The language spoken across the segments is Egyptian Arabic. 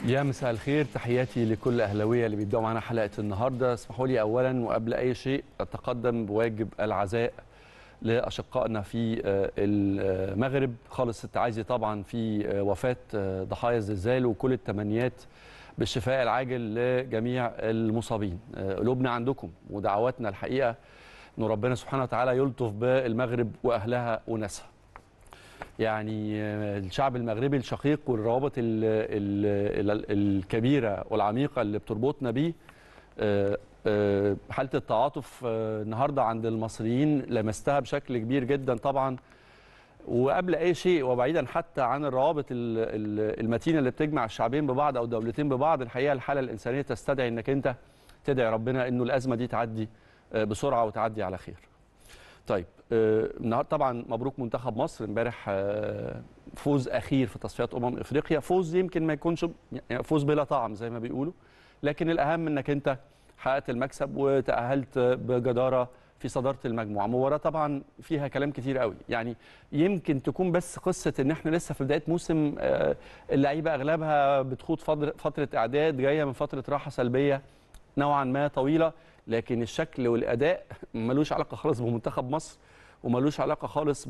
يا مساء الخير تحياتي لكل اهلاويه اللي بيبداوا معانا حلقه النهارده اسمحوا لي اولا وقبل اي شيء اتقدم بواجب العزاء لاشقائنا في المغرب خالص التعازي طبعا في وفاه ضحايا الزلزال وكل التمنيات بالشفاء العاجل لجميع المصابين قلوبنا عندكم ودعواتنا الحقيقه ان ربنا سبحانه وتعالى يلطف بالمغرب واهلها وناسها يعني الشعب المغربي الشقيق والروابط ال ال الكبيره والعميقه اللي بتربطنا بيه حاله التعاطف النهارده عند المصريين لمستها بشكل كبير جدا طبعا وقبل اي شيء وبعيدا حتى عن الروابط المتينه اللي بتجمع الشعبين ببعض او دولتين ببعض الحقيقه الحاله الانسانيه تستدعي انك انت تدعي ربنا انه الازمه دي تعدي بسرعه وتعدي على خير. طيب النهارده طبعا مبروك منتخب مصر امبارح فوز اخير في تصفيات امم افريقيا فوز يمكن ما يكونش يعني فوز بلا طعم زي ما بيقولوا لكن الاهم انك انت حققت المكسب وتاهلت بجداره في صداره المجموعه مباراه طبعا فيها كلام كتير قوي يعني يمكن تكون بس قصه ان احنا لسه في بدايه موسم اللعيبه اغلبها بتخوض فتره اعداد جايه من فتره راحه سلبيه نوعا ما طويله لكن الشكل والاداء ملوش علاقه خالص بمنتخب مصر وملوش علاقه خالص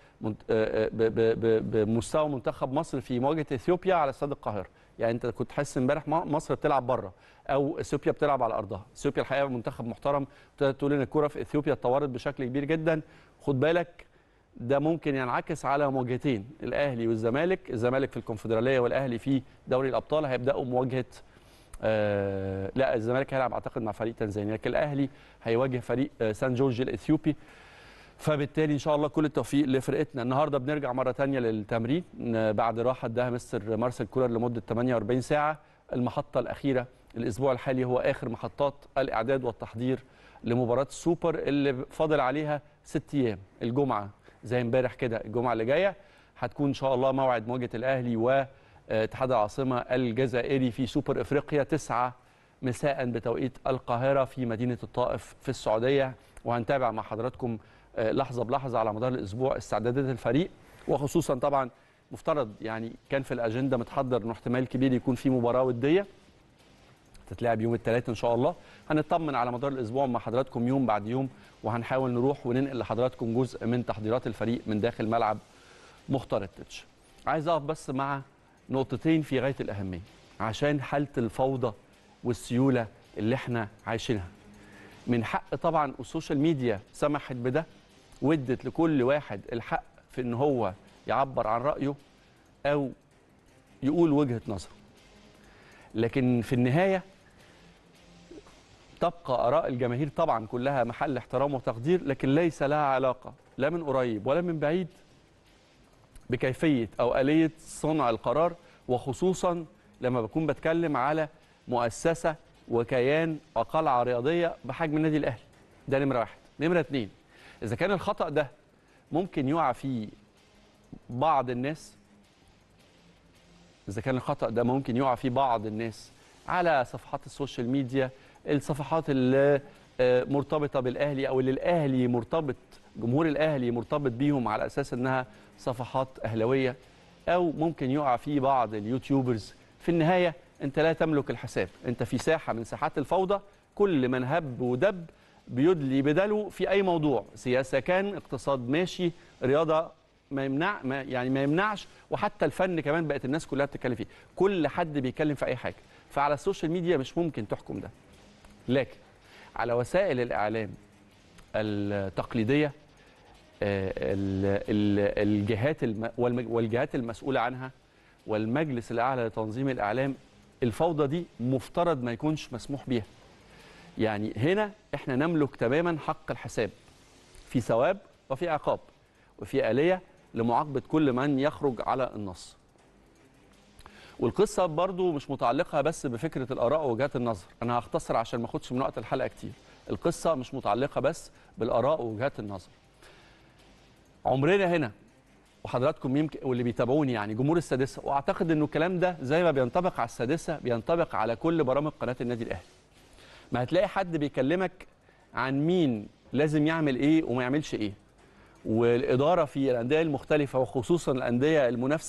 بمستوى منتخب مصر في مواجهه اثيوبيا على استاد القاهره يعني انت كنت حاسس امبارح مصر بتلعب بره او اثيوبيا بتلعب على ارضها اثيوبيا الحقيقه منتخب محترم تقدر تقول ان الكره في اثيوبيا اتطورت بشكل كبير جدا خد بالك ده ممكن ينعكس على مواجهتين الاهلي والزمالك الزمالك في الكونفدراليه والاهلي في دوري الابطال هيبداوا مواجهه آه لا الزمالك هيلعب اعتقد مع فريق تنزانيا لكن الاهلي هيواجه فريق آه سان جورج الاثيوبي فبالتالي ان شاء الله كل التوفيق لفرقتنا النهارده بنرجع مره ثانيه للتمرين بعد راحه اداها مستر مارسيل كولر لمده 48 ساعه المحطه الاخيره الاسبوع الحالي هو اخر محطات الاعداد والتحضير لمباراه السوبر اللي فاضل عليها ست ايام الجمعه زي امبارح كده الجمعه اللي جايه هتكون ان شاء الله موعد مواجهه الاهلي و اتحاد العاصمه الجزائري في سوبر افريقيا 9 مساء بتوقيت القاهره في مدينه الطائف في السعوديه وهنتابع مع حضراتكم لحظه بلحظه على مدار الاسبوع استعدادات الفريق وخصوصا طبعا مفترض يعني كان في الاجنده متحضر انه احتمال كبير يكون في مباراه وديه تتلعب يوم الثلاث ان شاء الله هنطمن على مدار الاسبوع مع حضراتكم يوم بعد يوم وهنحاول نروح وننقل لحضراتكم جزء من تحضيرات الفريق من داخل ملعب مختار التتش عايز اقف بس مع نقطتين في غايه الاهميه عشان حاله الفوضى والسيوله اللي احنا عايشينها من حق طبعا السوشيال ميديا سمحت بده وادت لكل واحد الحق في ان هو يعبر عن رايه او يقول وجهه نظره لكن في النهايه تبقى اراء الجماهير طبعا كلها محل احترام وتقدير لكن ليس لها علاقه لا من قريب ولا من بعيد بكيفيه او اليه صنع القرار وخصوصا لما بكون بتكلم على مؤسسه وكيان وقلعه رياضيه بحجم النادي الاهلي ده نمره واحد نمره اثنين اذا كان الخطا ده ممكن يقع فيه بعض الناس اذا كان الخطا ده ممكن يقع فيه بعض الناس على صفحات السوشيال ميديا الصفحات اللي مرتبطه بالاهلي او اللي الاهلي مرتبط جمهور الاهلي مرتبط بيهم على اساس انها صفحات اهلاويه او ممكن يقع فيه بعض اليوتيوبرز في النهايه انت لا تملك الحساب انت في ساحه من ساحات الفوضى كل من هب ودب بيدلي بدلو في اي موضوع سياسه كان اقتصاد ماشي رياضه ما يمنع ما يعني ما يمنعش وحتى الفن كمان بقت الناس كلها بتتكلم فيه كل حد بيتكلم في اي حاجه فعلى السوشيال ميديا مش ممكن تحكم ده لكن على وسائل الاعلام التقليديه الجهات والجهات المسؤوله عنها والمجلس الاعلى لتنظيم الاعلام الفوضى دي مفترض ما يكونش مسموح بيها يعني هنا احنا نملك تماما حق الحساب في ثواب وفي عقاب وفي آلية لمعاقبة كل من يخرج على النص والقصة برضو مش متعلقة بس بفكرة الآراء ووجهات النظر أنا هختصر عشان ما أخدش من وقت الحلقة كتير القصة مش متعلقة بس بالآراء ووجهات النظر عمرنا هنا وحضراتكم يمكن واللي بيتابعوني يعني جمهور السادسة وأعتقد إنه الكلام ده زي ما بينطبق على السادسة بينطبق على كل برامج قناة النادي الأهلي ما هتلاقي حد بيكلمك عن مين لازم يعمل ايه وما يعملش ايه والاداره في الانديه المختلفه وخصوصا الانديه المنافسه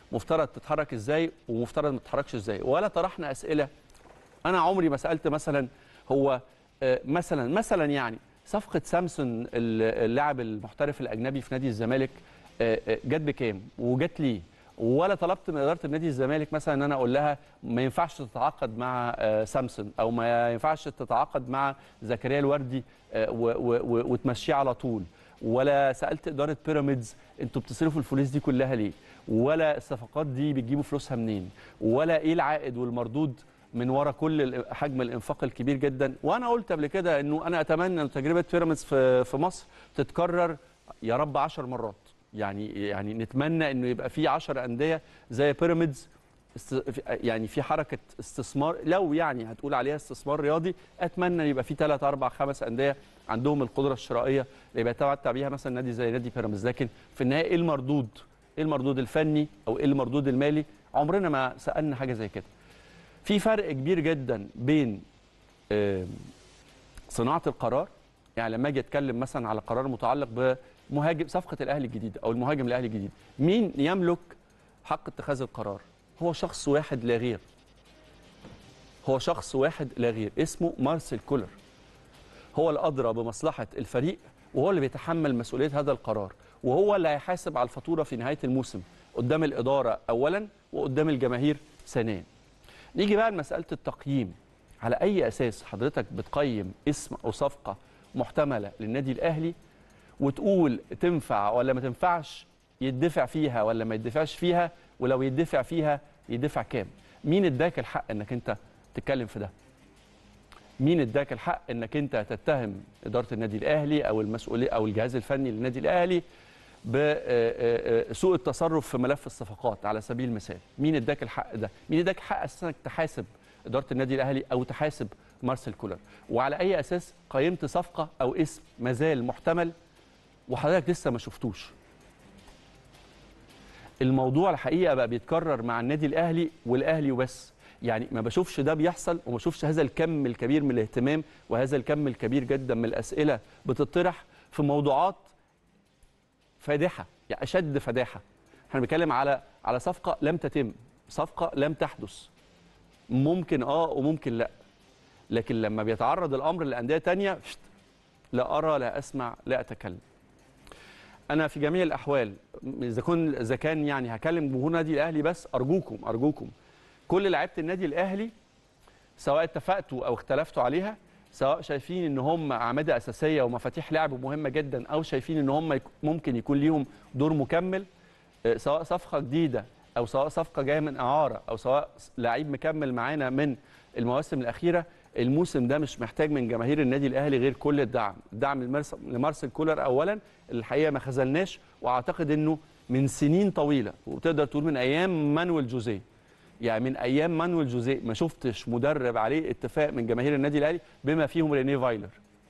مفترض تتحرك ازاي ومفترض ما تتحركش ازاي ولا طرحنا اسئله انا عمري ما سالت مثلا هو آه، مثلا مثلا يعني صفقه سامسون اللاعب المحترف الاجنبي في نادي الزمالك آه، آه، جت بكام وجت ليه ولا طلبت من اداره نادي الزمالك مثلا ان انا اقول لها ما ينفعش تتعاقد مع آه، سامسون او ما ينفعش تتعاقد مع زكريا الوردي آه، و- و- و- وتمشيه على طول ولا سالت اداره بيراميدز انتوا بتصرفوا الفلوس دي كلها ليه ولا الصفقات دي بتجيبوا فلوسها منين ولا ايه العائد والمردود من ورا كل ال- حجم الانفاق الكبير جدا وانا قلت قبل كده انه انا اتمنى ان تجربه بيراميدز في في مصر تتكرر يا رب 10 مرات يعني يعني نتمنى انه يبقى في 10 انديه زي بيراميدز است- في- يعني في حركه استثمار لو يعني هتقول عليها استثمار رياضي اتمنى ان يبقى في 3 4 5 انديه عندهم القدره الشرائيه اللي بيتمتع بيها مثلا نادي زي نادي بيراميدز لكن في النهايه ايه المردود؟ ايه المردود الفني او ايه المردود المالي؟ عمرنا ما سالنا حاجه زي كده. في فرق كبير جدا بين آم، صناعه القرار يعني لما اجي اتكلم مثلا على قرار متعلق بمهاجم صفقه الاهلي الجديد او المهاجم الاهلي الجديد مين يملك حق اتخاذ القرار هو شخص واحد لا غير هو شخص واحد لا غير اسمه مارسيل كولر هو الادرى بمصلحه الفريق وهو اللي بيتحمل مسؤوليه هذا القرار وهو اللي هيحاسب على الفاتوره في نهايه الموسم قدام الاداره اولا وقدام الجماهير ثانيا نيجي بقى لمساله التقييم على اي اساس حضرتك بتقيم اسم او صفقه محتمله للنادي الاهلي وتقول تنفع ولا ما تنفعش يدفع فيها ولا ما يدفعش فيها ولو يدفع فيها يدفع كام مين اداك الحق انك انت تتكلم في ده مين اداك الحق انك انت تتهم اداره النادي الاهلي او المسؤوليه او الجهاز الفني للنادي الاهلي بسوء التصرف في ملف الصفقات على سبيل المثال مين اداك الحق ده مين اداك حق اساسا انك تحاسب اداره النادي الاهلي او تحاسب مارسيل كولر وعلى اي اساس قيمت صفقه او اسم مازال محتمل وحضرتك لسه ما شفتوش الموضوع الحقيقه بقى بيتكرر مع النادي الاهلي والاهلي وبس يعني ما بشوفش ده بيحصل وما بشوفش هذا الكم الكبير من الاهتمام وهذا الكم الكبير جدا من الاسئله بتطرح في موضوعات فادحه يعني اشد فداحه احنا بنتكلم على على صفقه لم تتم صفقه لم تحدث ممكن اه وممكن لا لكن لما بيتعرض الامر لانديه تانية فشت، لا ارى لا اسمع لا اتكلم انا في جميع الاحوال اذا كن اذا كان يعني هكلم جمهور النادي الاهلي بس ارجوكم ارجوكم كل لعيبه النادي الاهلي سواء اتفقتوا او اختلفتوا عليها سواء شايفين ان هم اعمده اساسيه ومفاتيح لعب مهمه جدا او شايفين ان هم يك- ممكن يكون ليهم دور مكمل آه، سواء صفقه جديده او سواء صفقه جايه من اعاره او سواء لعيب مكمل معانا من المواسم الاخيره الموسم ده مش محتاج من جماهير النادي الاهلي غير كل الدعم الدعم لمارس- لمارسيل كولر اولا الحقيقه ما خذلناش واعتقد انه من سنين طويله وتقدر تقول من ايام مانويل جوزيه يعني من ايام مانويل جوزيه ما شفتش مدرب عليه اتفاق من جماهير النادي الاهلي بما فيهم رينيه فايلر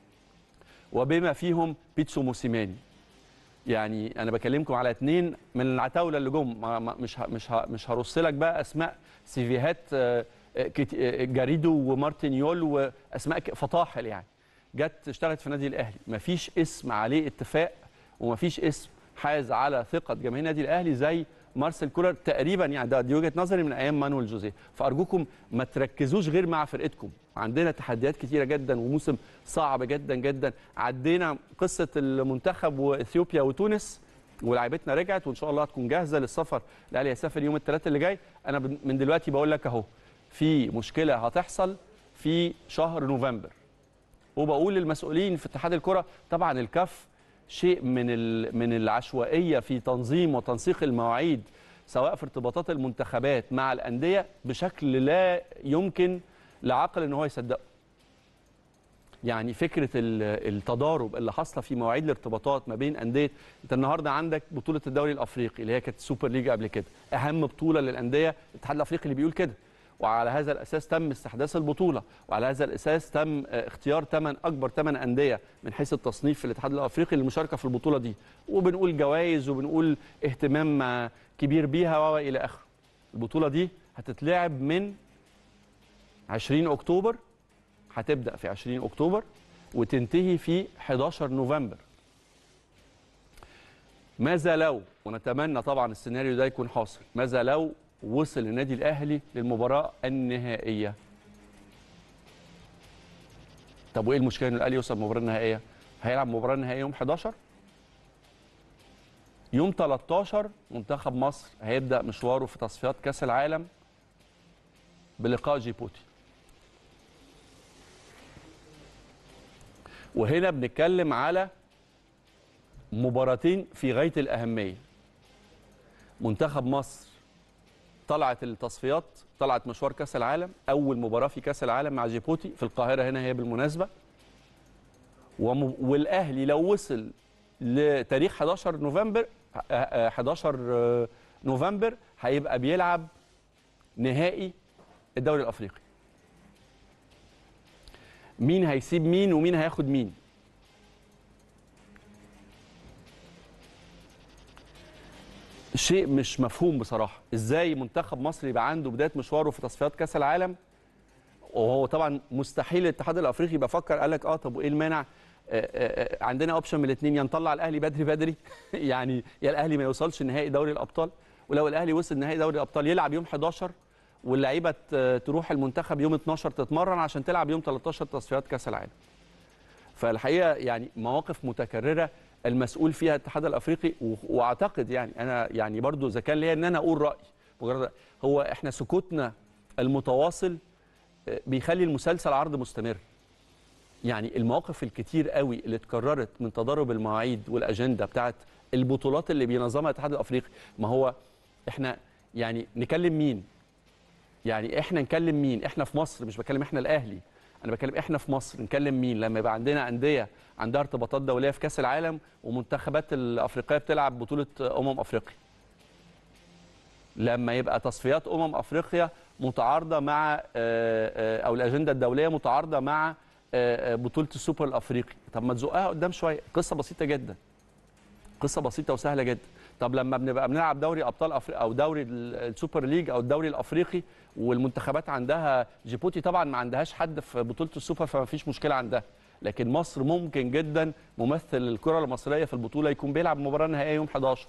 وبما فيهم بيتسو موسيماني يعني انا بكلمكم على اثنين من العتاوله اللي جم ما- ما- مش ه- مش ه- مش هرص لك بقى اسماء سيفيهات آه، آه، كت- آه، جاريدو ومارتينيول واسماء ك- فطاحل يعني جت اشتغلت في النادي الاهلي مفيش اسم عليه اتفاق ومفيش اسم حاز على ثقه جماهير النادي الاهلي زي مارسيل كولر تقريبا يعني ده دي وجهه نظري من ايام مانويل جوزيه فارجوكم ما تركزوش غير مع فرقتكم عندنا تحديات كتيره جدا وموسم صعب جدا جدا عدينا قصه المنتخب واثيوبيا وتونس ولاعيبتنا رجعت وان شاء الله هتكون جاهزه للسفر الاهلي هيسافر يوم الثلاثاء اللي جاي انا بن- من دلوقتي بقول لك اهو في مشكله هتحصل في شهر نوفمبر وبقول للمسؤولين في اتحاد الكره طبعا الكف شيء من ال- من العشوائيه في تنظيم وتنسيق المواعيد سواء في ارتباطات المنتخبات مع الانديه بشكل لا يمكن لعقل ان هو يصدقه. يعني فكره ال- التضارب اللي حاصله في مواعيد الارتباطات ما بين انديه انت النهارده عندك بطوله الدوري الافريقي اللي هي كانت السوبر ليج قبل كده اهم بطوله للانديه الاتحاد الافريقي اللي بيقول كده وعلى هذا الاساس تم استحداث البطوله وعلى هذا الاساس تم آه، اختيار ثمان اكبر ثمان انديه من حيث التصنيف في الاتحاد الافريقي للمشاركه في البطوله دي وبنقول جوائز وبنقول اهتمام آه، كبير بيها والى اخره البطوله دي هتتلعب من 20 اكتوبر هتبدا في 20 اكتوبر وتنتهي في 11 نوفمبر ماذا لو ونتمنى طبعا السيناريو ده يكون حاصل ماذا لو وصل النادي الاهلي للمباراه النهائيه طب وايه المشكله ان الاهلي يوصل المباراه النهائيه هيلعب المباراه النهائيه يوم 11 يوم 13 منتخب مصر هيبدا مشواره في تصفيات كاس العالم بلقاء جيبوتي وهنا بنتكلم على مباراتين في غايه الاهميه منتخب مصر طلعت التصفيات طلعت مشوار كاس العالم اول مباراه في كاس العالم مع جيبوتي في القاهره هنا هي بالمناسبه وم... والاهلي لو وصل لتاريخ 11 نوفمبر 11 نوفمبر هيبقى بيلعب نهائي الدوري الافريقي مين هيسيب مين ومين هياخد مين شيء مش مفهوم بصراحه ازاي منتخب مصر يبقى عنده بدايه مشواره في تصفيات كاس العالم وهو طبعا مستحيل الاتحاد الافريقي يبقى فكر قال لك اه طب وايه المانع آه، آه، آه، عندنا اوبشن من الاثنين يا نطلع الاهلي بدري بدري يعني يا الاهلي ما يوصلش نهائي دوري الابطال ولو الاهلي وصل نهائي دوري الابطال يلعب يوم 11 واللعيبه ت- تروح المنتخب يوم 12 تتمرن عشان تلعب يوم 13 تصفيات كاس العالم فالحقيقه يعني مواقف متكرره المسؤول فيها الاتحاد الافريقي و- واعتقد يعني انا يعني برضو اذا كان ليا ان انا اقول رايي مجرد هو احنا سكوتنا المتواصل آه، بيخلي المسلسل عرض مستمر يعني المواقف الكتير قوي اللي اتكررت من تضارب المواعيد والاجنده بتاعت البطولات اللي بينظمها الاتحاد الافريقي ما هو احنا يعني نكلم مين يعني احنا نكلم مين احنا في مصر مش بكلم احنا الاهلي انا بكلم احنا في مصر نكلم مين لما يبقى عندنا انديه عندها ارتباطات دوليه في كاس العالم ومنتخبات الافريقيه بتلعب بطوله امم افريقيا لما يبقى تصفيات امم افريقيا متعارضه مع آه، آه، او الاجنده الدوليه متعارضه مع آه، آه، بطوله السوبر الافريقي طب ما تزقها قدام شويه قصه بسيطه جدا قصه بسيطه وسهله جدا طب لما بنبقى بنلعب دوري ابطال افريقيا او دوري ال- السوبر ليج او الدوري الافريقي والمنتخبات عندها جيبوتي طبعا ما عندهاش حد في بطوله السوبر فما فيش مشكله عندها لكن مصر ممكن جدا ممثل الكره المصريه في البطوله يكون بيلعب مباراه نهائيه يوم 11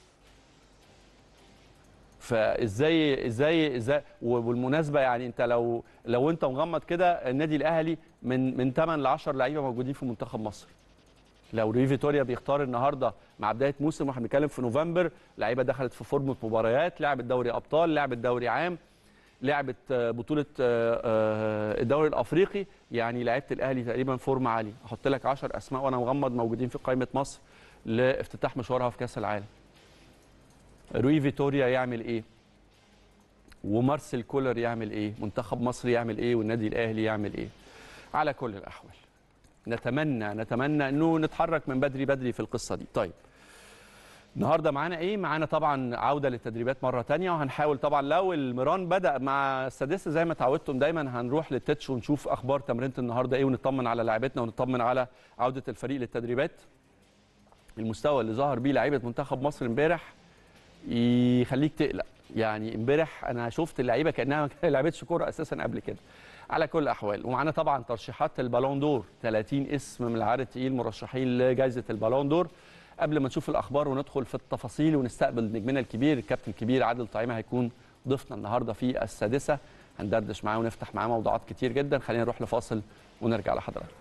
فازاي ازاي ازاي وبالمناسبه يعني انت لو لو انت مغمض كده النادي الاهلي من من 8 ل 10 لعيبه موجودين في منتخب مصر لو ري فيتوريا بيختار النهارده مع بدايه موسم واحنا بنتكلم في نوفمبر لعيبه دخلت في فورمه مباريات لعبت دوري ابطال لعبت دوري عام لعبت آه، بطوله آه، آه، الدوري الافريقي يعني لعيبه الاهلي تقريبا فورمه عاليه احط لك 10 اسماء وانا مغمض موجودين في قائمه مصر لافتتاح مشوارها في كاس العالم روي فيتوريا يعمل ايه ومارسيل كولر يعمل ايه منتخب مصر يعمل ايه والنادي الاهلي يعمل ايه على كل الاحوال نتمنى نتمنى انه نتحرك من بدري بدري في القصه دي طيب النهارده معانا ايه معانا طبعا عوده للتدريبات مره تانية وهنحاول طبعا لو المران بدا مع السادسه زي ما اتعودتم دايما هنروح للتتش ونشوف اخبار تمرينه النهارده ايه ونطمن على لاعبتنا ونطمن على عوده الفريق للتدريبات المستوى اللي ظهر بيه لعيبه منتخب مصر امبارح يخليك تقلق يعني امبارح انا شفت اللعيبه كانها ما لعبتش كوره اساسا قبل كده على كل الاحوال ومعانا طبعا ترشيحات البالون دور 30 اسم من العيار التقيل مرشحين لجائزه البالون دور قبل ما نشوف الاخبار وندخل في التفاصيل ونستقبل نجمنا الكبير الكابتن الكبير عادل طعيمه هيكون ضيفنا النهارده في السادسه هندردش معاه ونفتح معاه موضوعات كتير جدا خلينا نروح لفاصل ونرجع لحضراتكم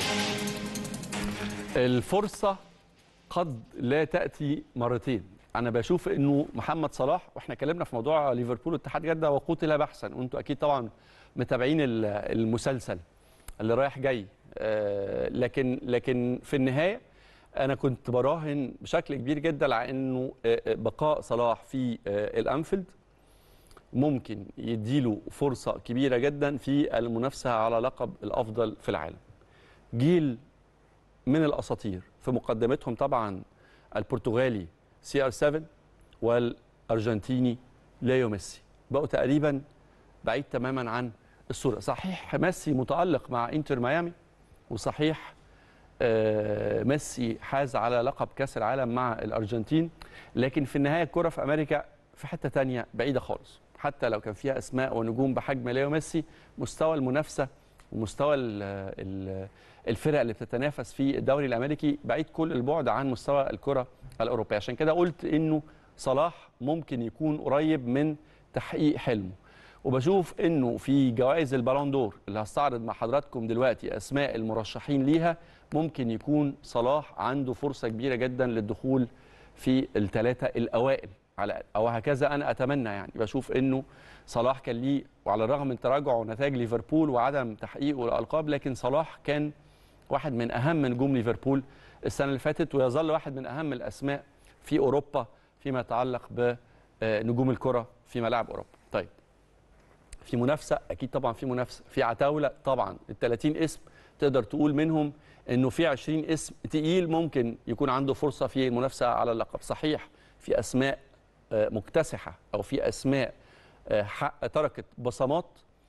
الفرصه قد لا تاتي مرتين انا بشوف انه محمد صلاح واحنا اتكلمنا في موضوع ليفربول واتحاد جده وقتل بحثا وانتم اكيد طبعا متابعين ال- المسلسل اللي رايح جاي آه، لكن لكن في النهايه انا كنت براهن بشكل كبير جدا على انه آه، آه، بقاء صلاح في آه، الانفيلد ممكن يديله فرصه كبيره جدا في المنافسه على لقب الافضل في العالم جيل من الاساطير في مقدمتهم طبعا البرتغالي سي ار 7 والارجنتيني ليو ميسي بقوا تقريبا بعيد تماما عن الصوره صحيح ميسي متالق مع انتر ميامي وصحيح آه، ميسي حاز على لقب كاس العالم مع الارجنتين لكن في النهايه الكره في امريكا في حته تانية بعيده خالص حتى لو كان فيها اسماء ونجوم بحجم ليو ميسي مستوى المنافسه ومستوى ال ال الفرق اللي بتتنافس في الدوري الامريكي بعيد كل البعد عن مستوى الكره الاوروبيه عشان كده قلت انه صلاح ممكن يكون قريب من تحقيق حلمه وبشوف انه في جوائز البالون دور اللي هستعرض مع حضراتكم دلوقتي اسماء المرشحين ليها ممكن يكون صلاح عنده فرصه كبيره جدا للدخول في الثلاثه الاوائل على او هكذا انا اتمنى يعني بشوف انه صلاح كان ليه وعلى الرغم من تراجعه نتائج ليفربول وعدم تحقيقه الالقاب لكن صلاح كان واحد من اهم نجوم ليفربول السنه اللي فاتت ويظل واحد من اهم الاسماء في اوروبا فيما يتعلق بنجوم الكره في ملاعب اوروبا طيب في منافسه اكيد طبعا في منافسه في عتاوله طبعا ال 30 اسم تقدر تقول منهم انه في 20 اسم تقيل ممكن يكون عنده فرصه في المنافسه على اللقب صحيح في اسماء مكتسحه او في اسماء حق تركت بصمات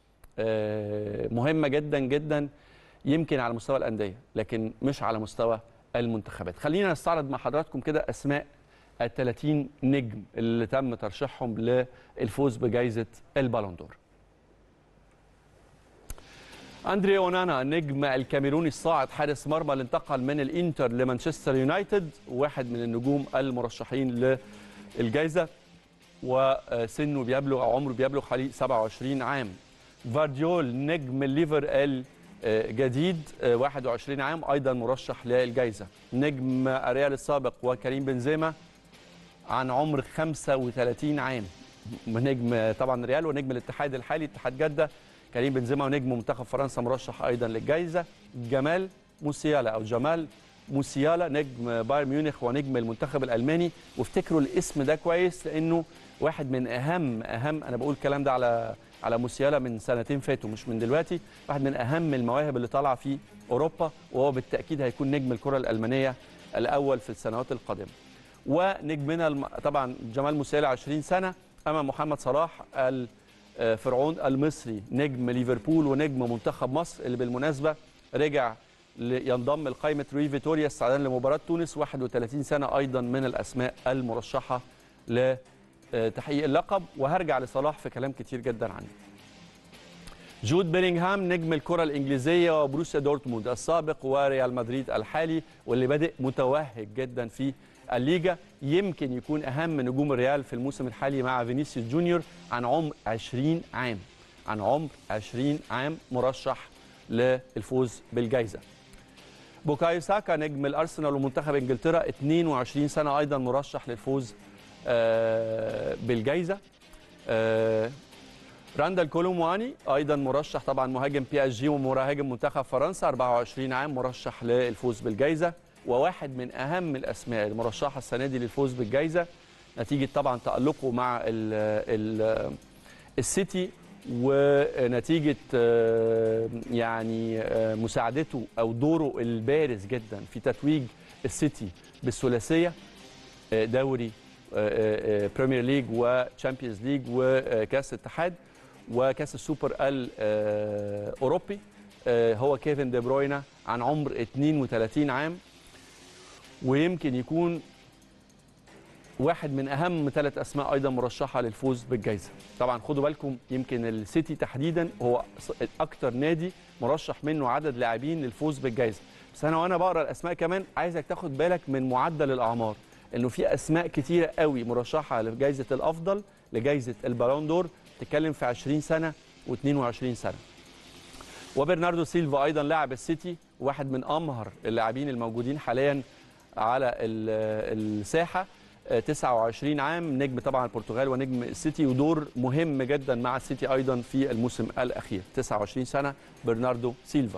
مهمه جدا جدا يمكن على مستوى الانديه لكن مش على مستوى المنتخبات خلينا نستعرض مع حضراتكم كده اسماء ال 30 نجم اللي تم ترشيحهم للفوز بجائزه البالون دور اندري اونانا نجم الكاميروني الصاعد حارس مرمى اللي انتقل من الانتر لمانشستر يونايتد واحد من النجوم المرشحين للجائزه وسنه بيبلغ او عمره بيبلغ حوالي 27 عام فارديول نجم الليفر الجديد 21 عام ايضا مرشح للجائزه نجم الريال السابق وكريم بنزيما عن عمر 35 عام نجم طبعا ريال ونجم الاتحاد الحالي اتحاد جده كريم بنزيما ونجم منتخب فرنسا مرشح ايضا للجائزه جمال موسيالا او جمال موسيالا نجم بايرن ميونخ ونجم المنتخب الالماني وافتكروا الاسم ده كويس لانه واحد من اهم اهم انا بقول الكلام ده على على موسيالا من سنتين فاتوا مش من دلوقتي واحد من اهم المواهب اللي طالعه في اوروبا وهو بالتاكيد هيكون نجم الكره الالمانيه الاول في السنوات القادمه ونجمنا الم... طبعا جمال موسيالا 20 سنه امام محمد صلاح الفرعون المصري نجم ليفربول ونجم منتخب مصر اللي بالمناسبه رجع ينضم لقائمه روي فيتوريا استعدادا لمباراه تونس 31 سنه ايضا من الاسماء المرشحه لتحقيق اللقب وهرجع لصلاح في كلام كتير جدا عنه. جود بيلينغهام نجم الكره الانجليزيه وبروسيا دورتموند السابق وريال مدريد الحالي واللي بادئ متوهج جدا في الليجا يمكن يكون اهم نجوم الريال في الموسم الحالي مع فينيسيوس جونيور عن عمر 20 عام عن عمر 20 عام مرشح للفوز بالجائزه. بوكايو ساكا نجم الارسنال ومنتخب انجلترا 22 سنه ايضا مرشح للفوز بالجائزه راندال كولومواني ايضا مرشح طبعا مهاجم بي اس جي ومهاجم منتخب فرنسا 24 عام مرشح للفوز بالجائزه وواحد من اهم الاسماء المرشحه السنه دي للفوز بالجائزه نتيجه طبعا تالقه مع ال ال السيتي ونتيجه يعني مساعدته او دوره البارز جدا في تتويج السيتي بالثلاثيه دوري بريمير ليج وتشامبيونز ليج وكاس الاتحاد وكاس السوبر الاوروبي هو كيفن دي بروينا عن عمر 32 عام ويمكن يكون واحد من اهم ثلاث اسماء ايضا مرشحه للفوز بالجائزه طبعا خدوا بالكم يمكن السيتي تحديدا هو اكتر نادي مرشح منه عدد لاعبين للفوز بالجائزه بس انا وانا بقرا الاسماء كمان عايزك تاخد بالك من معدل الاعمار انه في اسماء كتيره قوي مرشحه لجائزه الافضل لجائزه البالون دور تتكلم في 20 سنه و22 سنه وبرناردو سيلفا ايضا لاعب السيتي واحد من امهر اللاعبين الموجودين حاليا على الساحه 29 عام نجم طبعا البرتغال ونجم السيتي ودور مهم جدا مع السيتي ايضا في الموسم الاخير 29 سنه برناردو سيلفا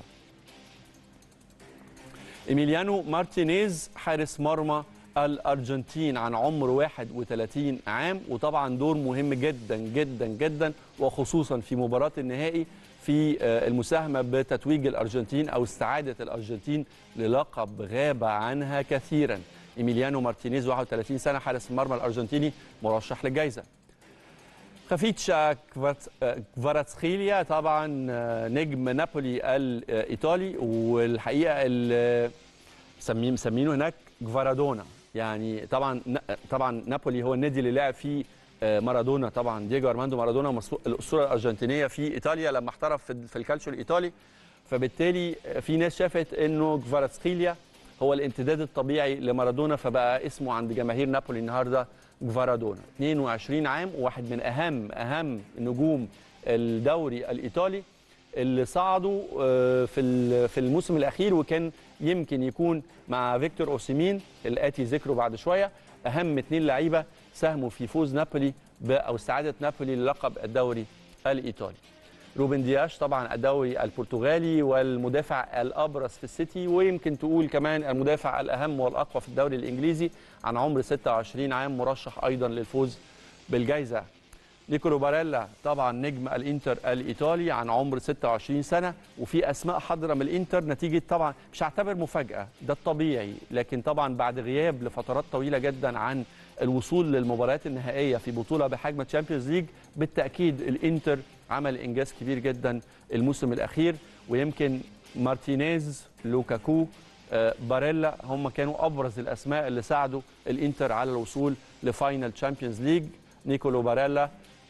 ايميليانو مارتينيز حارس مرمى الارجنتين عن عمر 31 عام وطبعا دور مهم جدا جدا جدا وخصوصا في مباراه النهائي في المساهمه بتتويج الارجنتين او استعاده الارجنتين للقب غاب عنها كثيرا ايميليانو مارتينيز 31 سنه حارس المرمى الارجنتيني مرشح للجائزه خفيتشا كفاراتسخيليا طبعا نجم نابولي الايطالي والحقيقه اللي مسمينه هناك جفارادونا يعني طبعا طبعا نابولي هو النادي اللي لعب فيه مارادونا طبعا دييجو ارماندو مارادونا الاسطوره الارجنتينيه في ايطاليا لما احترف في الكالتشو الايطالي فبالتالي في ناس شافت انه جفاراتسخيليا هو الامتداد الطبيعي لمارادونا فبقى اسمه عند جماهير نابولي النهارده جفارادونا 22 عام وواحد من اهم اهم نجوم الدوري الايطالي اللي صعدوا في في الموسم الاخير وكان يمكن يكون مع فيكتور اوسيمين الاتي ذكره بعد شويه اهم اثنين لعيبه ساهموا في فوز نابولي او استعاده نابولي للقب الدوري الايطالي روبن دياش طبعا الدوري البرتغالي والمدافع الابرز في السيتي ويمكن تقول كمان المدافع الاهم والاقوى في الدوري الانجليزي عن عمر 26 عام مرشح ايضا للفوز بالجائزه نيكولو باريلا طبعا نجم الانتر الايطالي عن عمر 26 سنه وفي اسماء حاضره من الانتر نتيجه طبعا مش هعتبر مفاجاه ده الطبيعي لكن طبعا بعد غياب لفترات طويله جدا عن الوصول للمباريات النهائيه في بطوله بحجم الشامبيونز ليج بالتاكيد الانتر عمل انجاز كبير جدا الموسم الاخير ويمكن مارتينيز لوكاكو باريلا هم كانوا ابرز الاسماء اللي ساعدوا الانتر على الوصول لفاينل تشامبيونز ليج نيكولو باريلا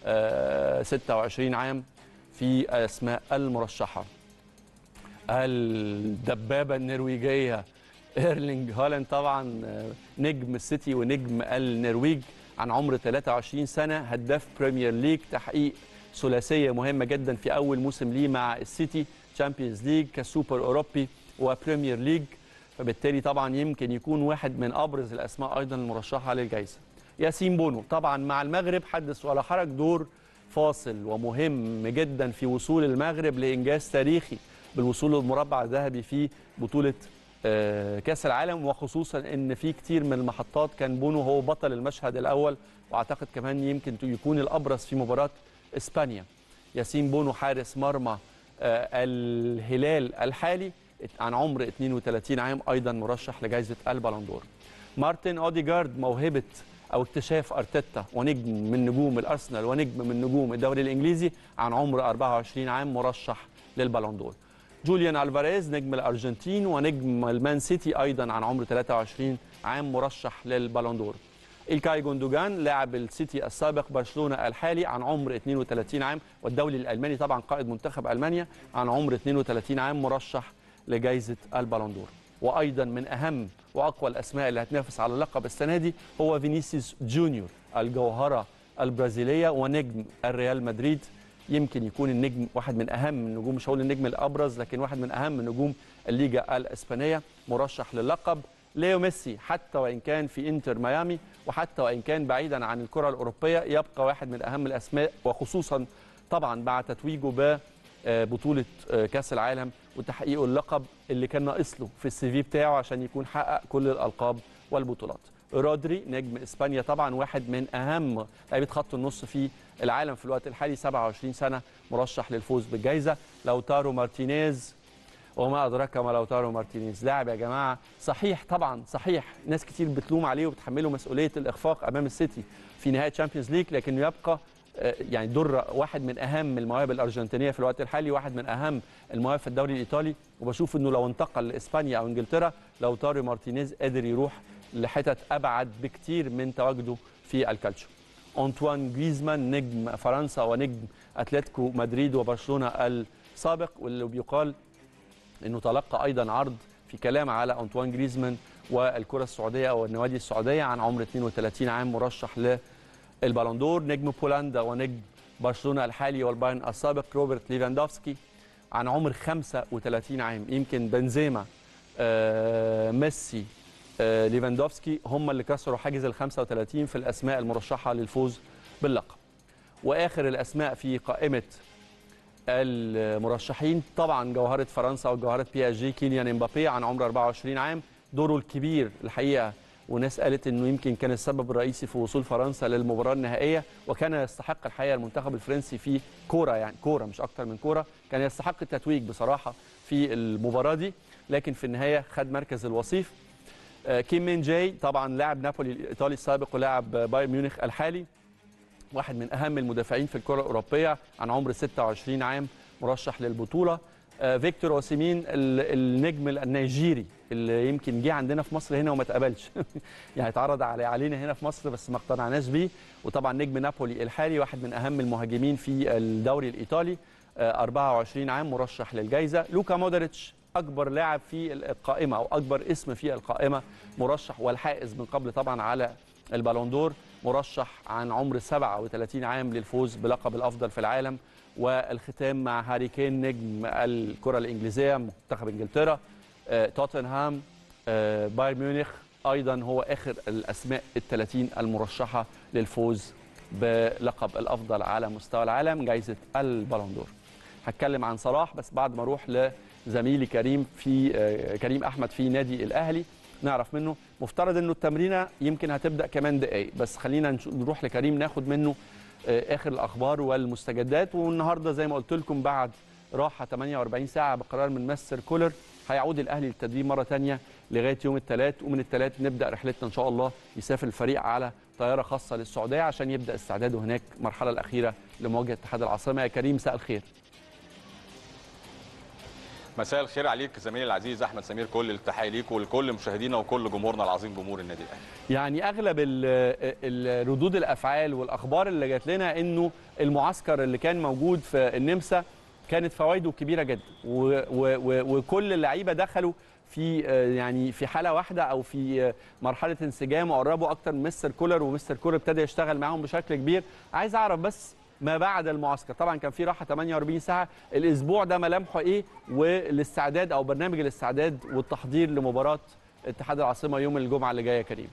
26 عام في اسماء المرشحه الدبابه النرويجيه ايرلينج هالاند طبعا نجم السيتي ونجم النرويج عن عمر 23 سنه هداف بريمير ليج تحقيق ثلاثيه مهمه جدا في اول موسم ليه مع السيتي تشامبيونز ليج كسوبر اوروبي وبريمير ليج فبالتالي طبعا يمكن يكون واحد من ابرز الاسماء ايضا المرشحه للجائزه ياسين بونو طبعا مع المغرب حدث ولا حرج دور فاصل ومهم جدا في وصول المغرب لانجاز تاريخي بالوصول للمربع الذهبي في بطوله كاس العالم وخصوصا ان في كتير من المحطات كان بونو هو بطل المشهد الاول واعتقد كمان يمكن يكون الابرز في مباراه اسبانيا ياسين بونو حارس مرمى الهلال الحالي عن عمر 32 عام ايضا مرشح لجائزه البالندور مارتن اوديجارد موهبه او اكتشاف ارتيتا ونجم من نجوم الارسنال ونجم من نجوم الدوري الانجليزي عن عمر 24 عام مرشح للبالندور جوليان الفاريز نجم الارجنتين ونجم المان سيتي ايضا عن عمر 23 عام مرشح للبالندور إلكاي جوندوجان لاعب السيتي السابق برشلونه الحالي عن عمر 32 عام والدولي الالماني طبعا قائد منتخب المانيا عن عمر 32 عام مرشح لجائزه البالندور وايضا من اهم واقوى الاسماء اللي هتنافس على اللقب السنه دي هو فينيسيوس جونيور الجوهره البرازيليه ونجم الريال مدريد يمكن يكون النجم واحد من اهم النجوم مش هقول النجم الابرز لكن واحد من اهم نجوم الليجا الاسبانيه مرشح للقب ليو ميسي حتى وان كان في انتر ميامي وحتى وان كان بعيدا عن الكره الاوروبيه يبقى واحد من اهم الاسماء وخصوصا طبعا بعد تتويجه ببطوله كاس العالم وتحقيقه اللقب اللي كان ناقص له في السي في بتاعه عشان يكون حقق كل الالقاب والبطولات رودري نجم اسبانيا طبعا واحد من اهم لعيبه خط النص في العالم في الوقت الحالي 27 سنه مرشح للفوز بالجائزه لوتارو مارتينيز وما ادراك ما لوتارو مارتينيز لاعب يا جماعه صحيح طبعا صحيح ناس كتير بتلوم عليه وبتحمله مسؤوليه الاخفاق امام السيتي في نهايه تشامبيونز ليج لكنه يبقى يعني در واحد من اهم المواهب الارجنتينيه في الوقت الحالي واحد من اهم المواهب في الدوري الايطالي وبشوف انه لو انتقل لاسبانيا او انجلترا لو تارو مارتينيز قادر يروح لحتت ابعد بكتير من تواجده في الكالتشو انطوان جريزمان نجم فرنسا ونجم اتلتيكو مدريد وبرشلونه السابق واللي بيقال انه تلقى ايضا عرض في كلام على انطوان جريزمان والكره السعوديه او النوادي السعوديه عن عمر 32 عام مرشح للبالندور نجم بولندا ونجم برشلونه الحالي والبايرن السابق روبرت ليفاندوفسكي عن عمر 35 عام يمكن بنزيما آه ميسي آه ليفاندوفسكي هم اللي كسروا حاجز ال 35 في الاسماء المرشحه للفوز باللقب واخر الاسماء في قائمه المرشحين طبعا جوهره فرنسا وجوهره بي اس جي كيليان امبابي عن عمر 24 عام دوره الكبير الحقيقه وناس قالت انه يمكن كان السبب الرئيسي في وصول فرنسا للمباراه النهائيه وكان يستحق الحقيقه المنتخب الفرنسي في كوره يعني كوره مش اكتر من كوره كان يستحق التتويج بصراحه في المباراه دي لكن في النهايه خد مركز الوصيف كيم مين جاي طبعا لاعب نابولي الايطالي السابق ولاعب بايرن ميونخ الحالي واحد من اهم المدافعين في الكره الاوروبيه عن عمر 26 عام مرشح للبطوله فيكتور اوسيمين النجم النيجيري اللي يمكن جه عندنا في مصر هنا وما اتقبلش يعني اتعرض علي علينا هنا في مصر بس ما اقتنعناش بيه وطبعا نجم نابولي الحالي واحد من اهم المهاجمين في الدوري الايطالي آه، 24 عام مرشح للجائزه لوكا مودريتش اكبر لاعب في القائمه او اكبر اسم في القائمه مرشح والحائز من قبل طبعا على البالون دور مرشح عن عمر 37 عام للفوز بلقب الافضل في العالم والختام مع هاري كين نجم الكره الانجليزيه منتخب انجلترا آه، توتنهام آه، بايرن ميونخ ايضا هو اخر الاسماء ال 30 المرشحه للفوز بلقب الافضل على مستوى العالم جائزه البالون دور هتكلم عن صلاح بس بعد ما اروح لزميلي كريم في آه، كريم احمد في نادي الاهلي نعرف منه مفترض انه التمرينه يمكن هتبدا كمان دقائق بس خلينا نش- نروح لكريم ناخد منه آه، اخر الاخبار والمستجدات والنهارده زي ما قلت لكم بعد راحه 48 ساعه بقرار من مستر كولر هيعود الاهلي للتدريب مره ثانيه لغايه يوم الثلاث ومن الثلاث نبدا رحلتنا ان شاء الله يسافر الفريق على طياره خاصه للسعوديه عشان يبدا استعداده هناك المرحله الاخيره لمواجهه اتحاد العاصمه يا كريم مساء الخير مساء الخير عليك زميلي العزيز احمد سمير كل التحيه ليك ولكل مشاهدينا وكل جمهورنا العظيم جمهور النادي الاهلي يعني اغلب ال- ال- ردود الافعال والاخبار اللي جات لنا انه المعسكر اللي كان موجود في النمسا كانت فوائده كبيره جدا و و و وكل اللعيبه دخلوا في آه، يعني في حاله واحده او في آه، مرحله انسجام وقربوا اكتر من مستر كولر ومستر كولر ابتدى يشتغل معاهم بشكل كبير عايز اعرف بس ما بعد المعسكر طبعا كان في راحه 48 ساعه الاسبوع ده ملامحه ايه والاستعداد او برنامج الاستعداد والتحضير لمباراه اتحاد العاصمه يوم الجمعه اللي جايه يا كريم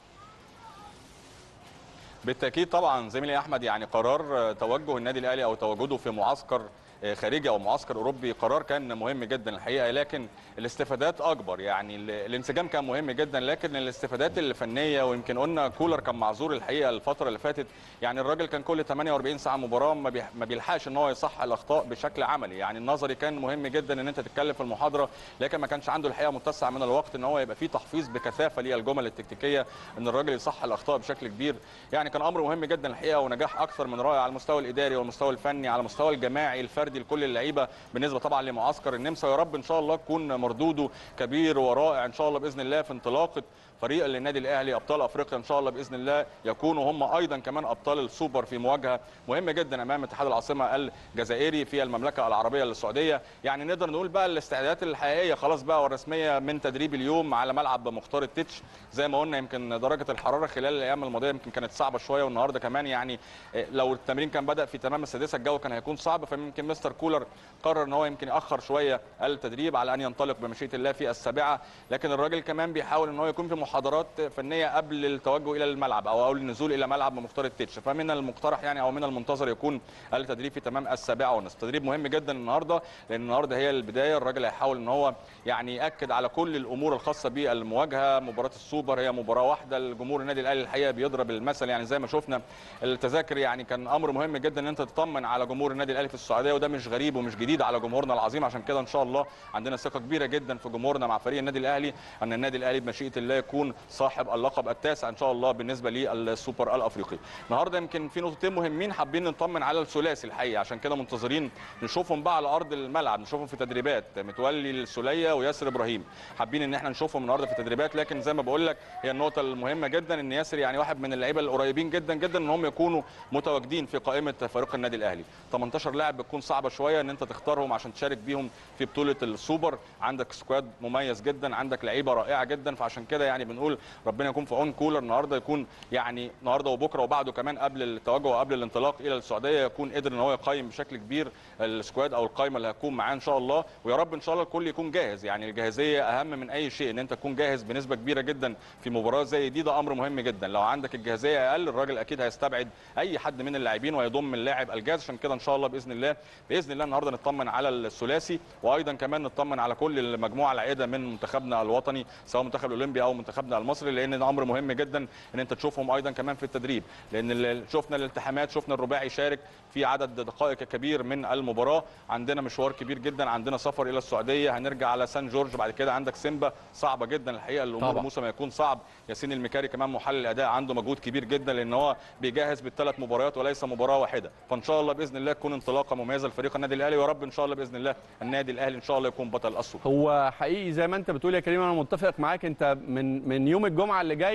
بالتاكيد طبعا زميلي احمد يعني قرار آه، توجه النادي الاهلي او تواجده في معسكر آه، خارجي او معسكر اوروبي قرار كان مهم جدا الحقيقه لكن الاستفادات اكبر يعني ال- الانسجام كان مهم جدا لكن الاستفادات الفنيه ويمكن قلنا كولر كان معذور الحقيقه الفتره اللي فاتت يعني الراجل كان كل 48 ساعه مباراه ما بيح- ما بيلحقش ان هو يصحح الاخطاء بشكل عملي يعني النظري كان مهم جدا ان انت تتكلم في المحاضره لكن ما كانش عنده الحقيقه متسع من الوقت ان هو يبقى فيه تحفيظ بكثافه للجمل التكتيكيه ان الراجل يصحح الاخطاء بشكل كبير يعني كان امر مهم جدا الحقيقه ونجاح اكثر من رائع على المستوى الاداري والمستوى الفني على المستوى الجماعي الفردي لكل اللعيبه بالنسبه طبعا لمعسكر النمسا ويا رب ان شاء الله يكون مردوده كبير ورائع ان شاء الله باذن الله في انطلاقه فريق للنادي الاهلي ابطال افريقيا ان شاء الله باذن الله يكونوا هم ايضا كمان ابطال السوبر في مواجهه مهمه جدا امام اتحاد العاصمه الجزائري في المملكه العربيه السعوديه يعني نقدر نقول بقى الاستعدادات الحقيقيه خلاص بقى والرسميه من تدريب اليوم على ملعب مختار التتش زي ما قلنا يمكن درجه الحراره خلال الايام الماضيه يمكن كانت صعبه شويه والنهارده كمان يعني إيه، لو التمرين كان بدا في تمام السادسه الجو كان هيكون صعب فيمكن مستر كولر قرر ان هو يمكن ياخر شويه التدريب على ان ينطلق بمشيئه الله في السابعه لكن الراجل كمان بيحاول ان هو يكون في محاضرات فنيه قبل التوجه الى الملعب او قبل النزول الى ملعب مختار التتش فمن المقترح يعني او من المنتظر يكون التدريب في تمام السابعه ونصف تدريب مهم جدا النهارده لان النهارده هي البدايه الراجل هيحاول ان هو يعني ياكد على كل الامور الخاصه بالمواجهه مباراه السوبر هي مباراه واحده الجمهور النادي الاهلي الحقيقه بيضرب المثل يعني زي ما شفنا التذاكر يعني كان امر مهم جدا ان انت تطمن على جمهور النادي الاهلي في السعوديه وده مش غريب ومش جديد على جمهورنا العظيم عشان كده ان شاء الله عندنا ثقه كبيره جدا في جمهورنا مع فريق النادي الاهلي ان النادي الاهلي بمشيئه الله يكون صاحب اللقب التاسع ان شاء الله بالنسبه للسوبر الافريقي النهارده يمكن في نقطتين مهمين حابين نطمن على الثلاثي الحقيقه عشان كده منتظرين نشوفهم بقى على ارض الملعب نشوفهم في تدريبات متولي السوليه وياسر ابراهيم حابين ان احنا نشوفهم النهارده في تدريبات لكن زي ما بقول لك هي النقطه المهمه جدا ان ياسر يعني واحد من اللعيبه القريبين جدا جدا ان هم يكونوا متواجدين في قائمه فريق النادي الاهلي 18 لاعب بتكون صعبه شويه ان انت تختارهم عشان تشارك بيهم في بطوله السوبر عندك سكواد مميز جدا عندك لعيبه رائعه جدا فعشان كده يعني بنقول ربنا يكون في عون كولر النهارده يكون يعني النهارده وبكره وبعده كمان قبل التوجه وقبل الانطلاق الى السعوديه يكون قدر ان هو يقيم بشكل كبير السكواد او القائمه اللي هتكون معاه ان شاء الله ويا رب ان شاء الله الكل يكون جاهز يعني الجاهزيه اهم من اي شيء ان انت تكون جاهز بنسبه كبيره جدا في مباراه زي دي ده امر مهم جدا لو عندك الجاهزيه اقل الراجل اكيد هيستبعد اي حد من اللاعبين ويضم اللاعب الجاهز عشان كده ان شاء الله باذن الله باذن الله النهارده نطمن على الثلاثي وايضا كمان نطمن على كل المجموعه العائده من منتخبنا الوطني سواء منتخب الاولمبي او منتخبنا المصري لان ده امر مهم جدا ان انت تشوفهم ايضا كمان في التدريب لان ال- شفنا الالتحامات شفنا الرباعي شارك في عدد دقائق كبير من المباراه عندنا مشوار كبير جدا عندنا سفر الى السعوديه هنرجع على سان جورج بعد كده عندك سيمبا صعبه جدا الحقيقه الامور طبعا. موسم هيكون صعب ياسين المكاري كمان محلل الاداء عنده مجهود كبير جدا لان هو بيجهز بالثلاث مباريات وليس مباراه واحده فان شاء الله باذن الله تكون انطلاقه مميزه لفريق النادي الاهلي ويا رب ان شاء الله باذن الله النادي الاهلي ان شاء الله يكون بطل السوبر هو حقيقي زي ما انت بتقول يا كريم انا متفق معاك انت من من يوم الجمعه اللي جاي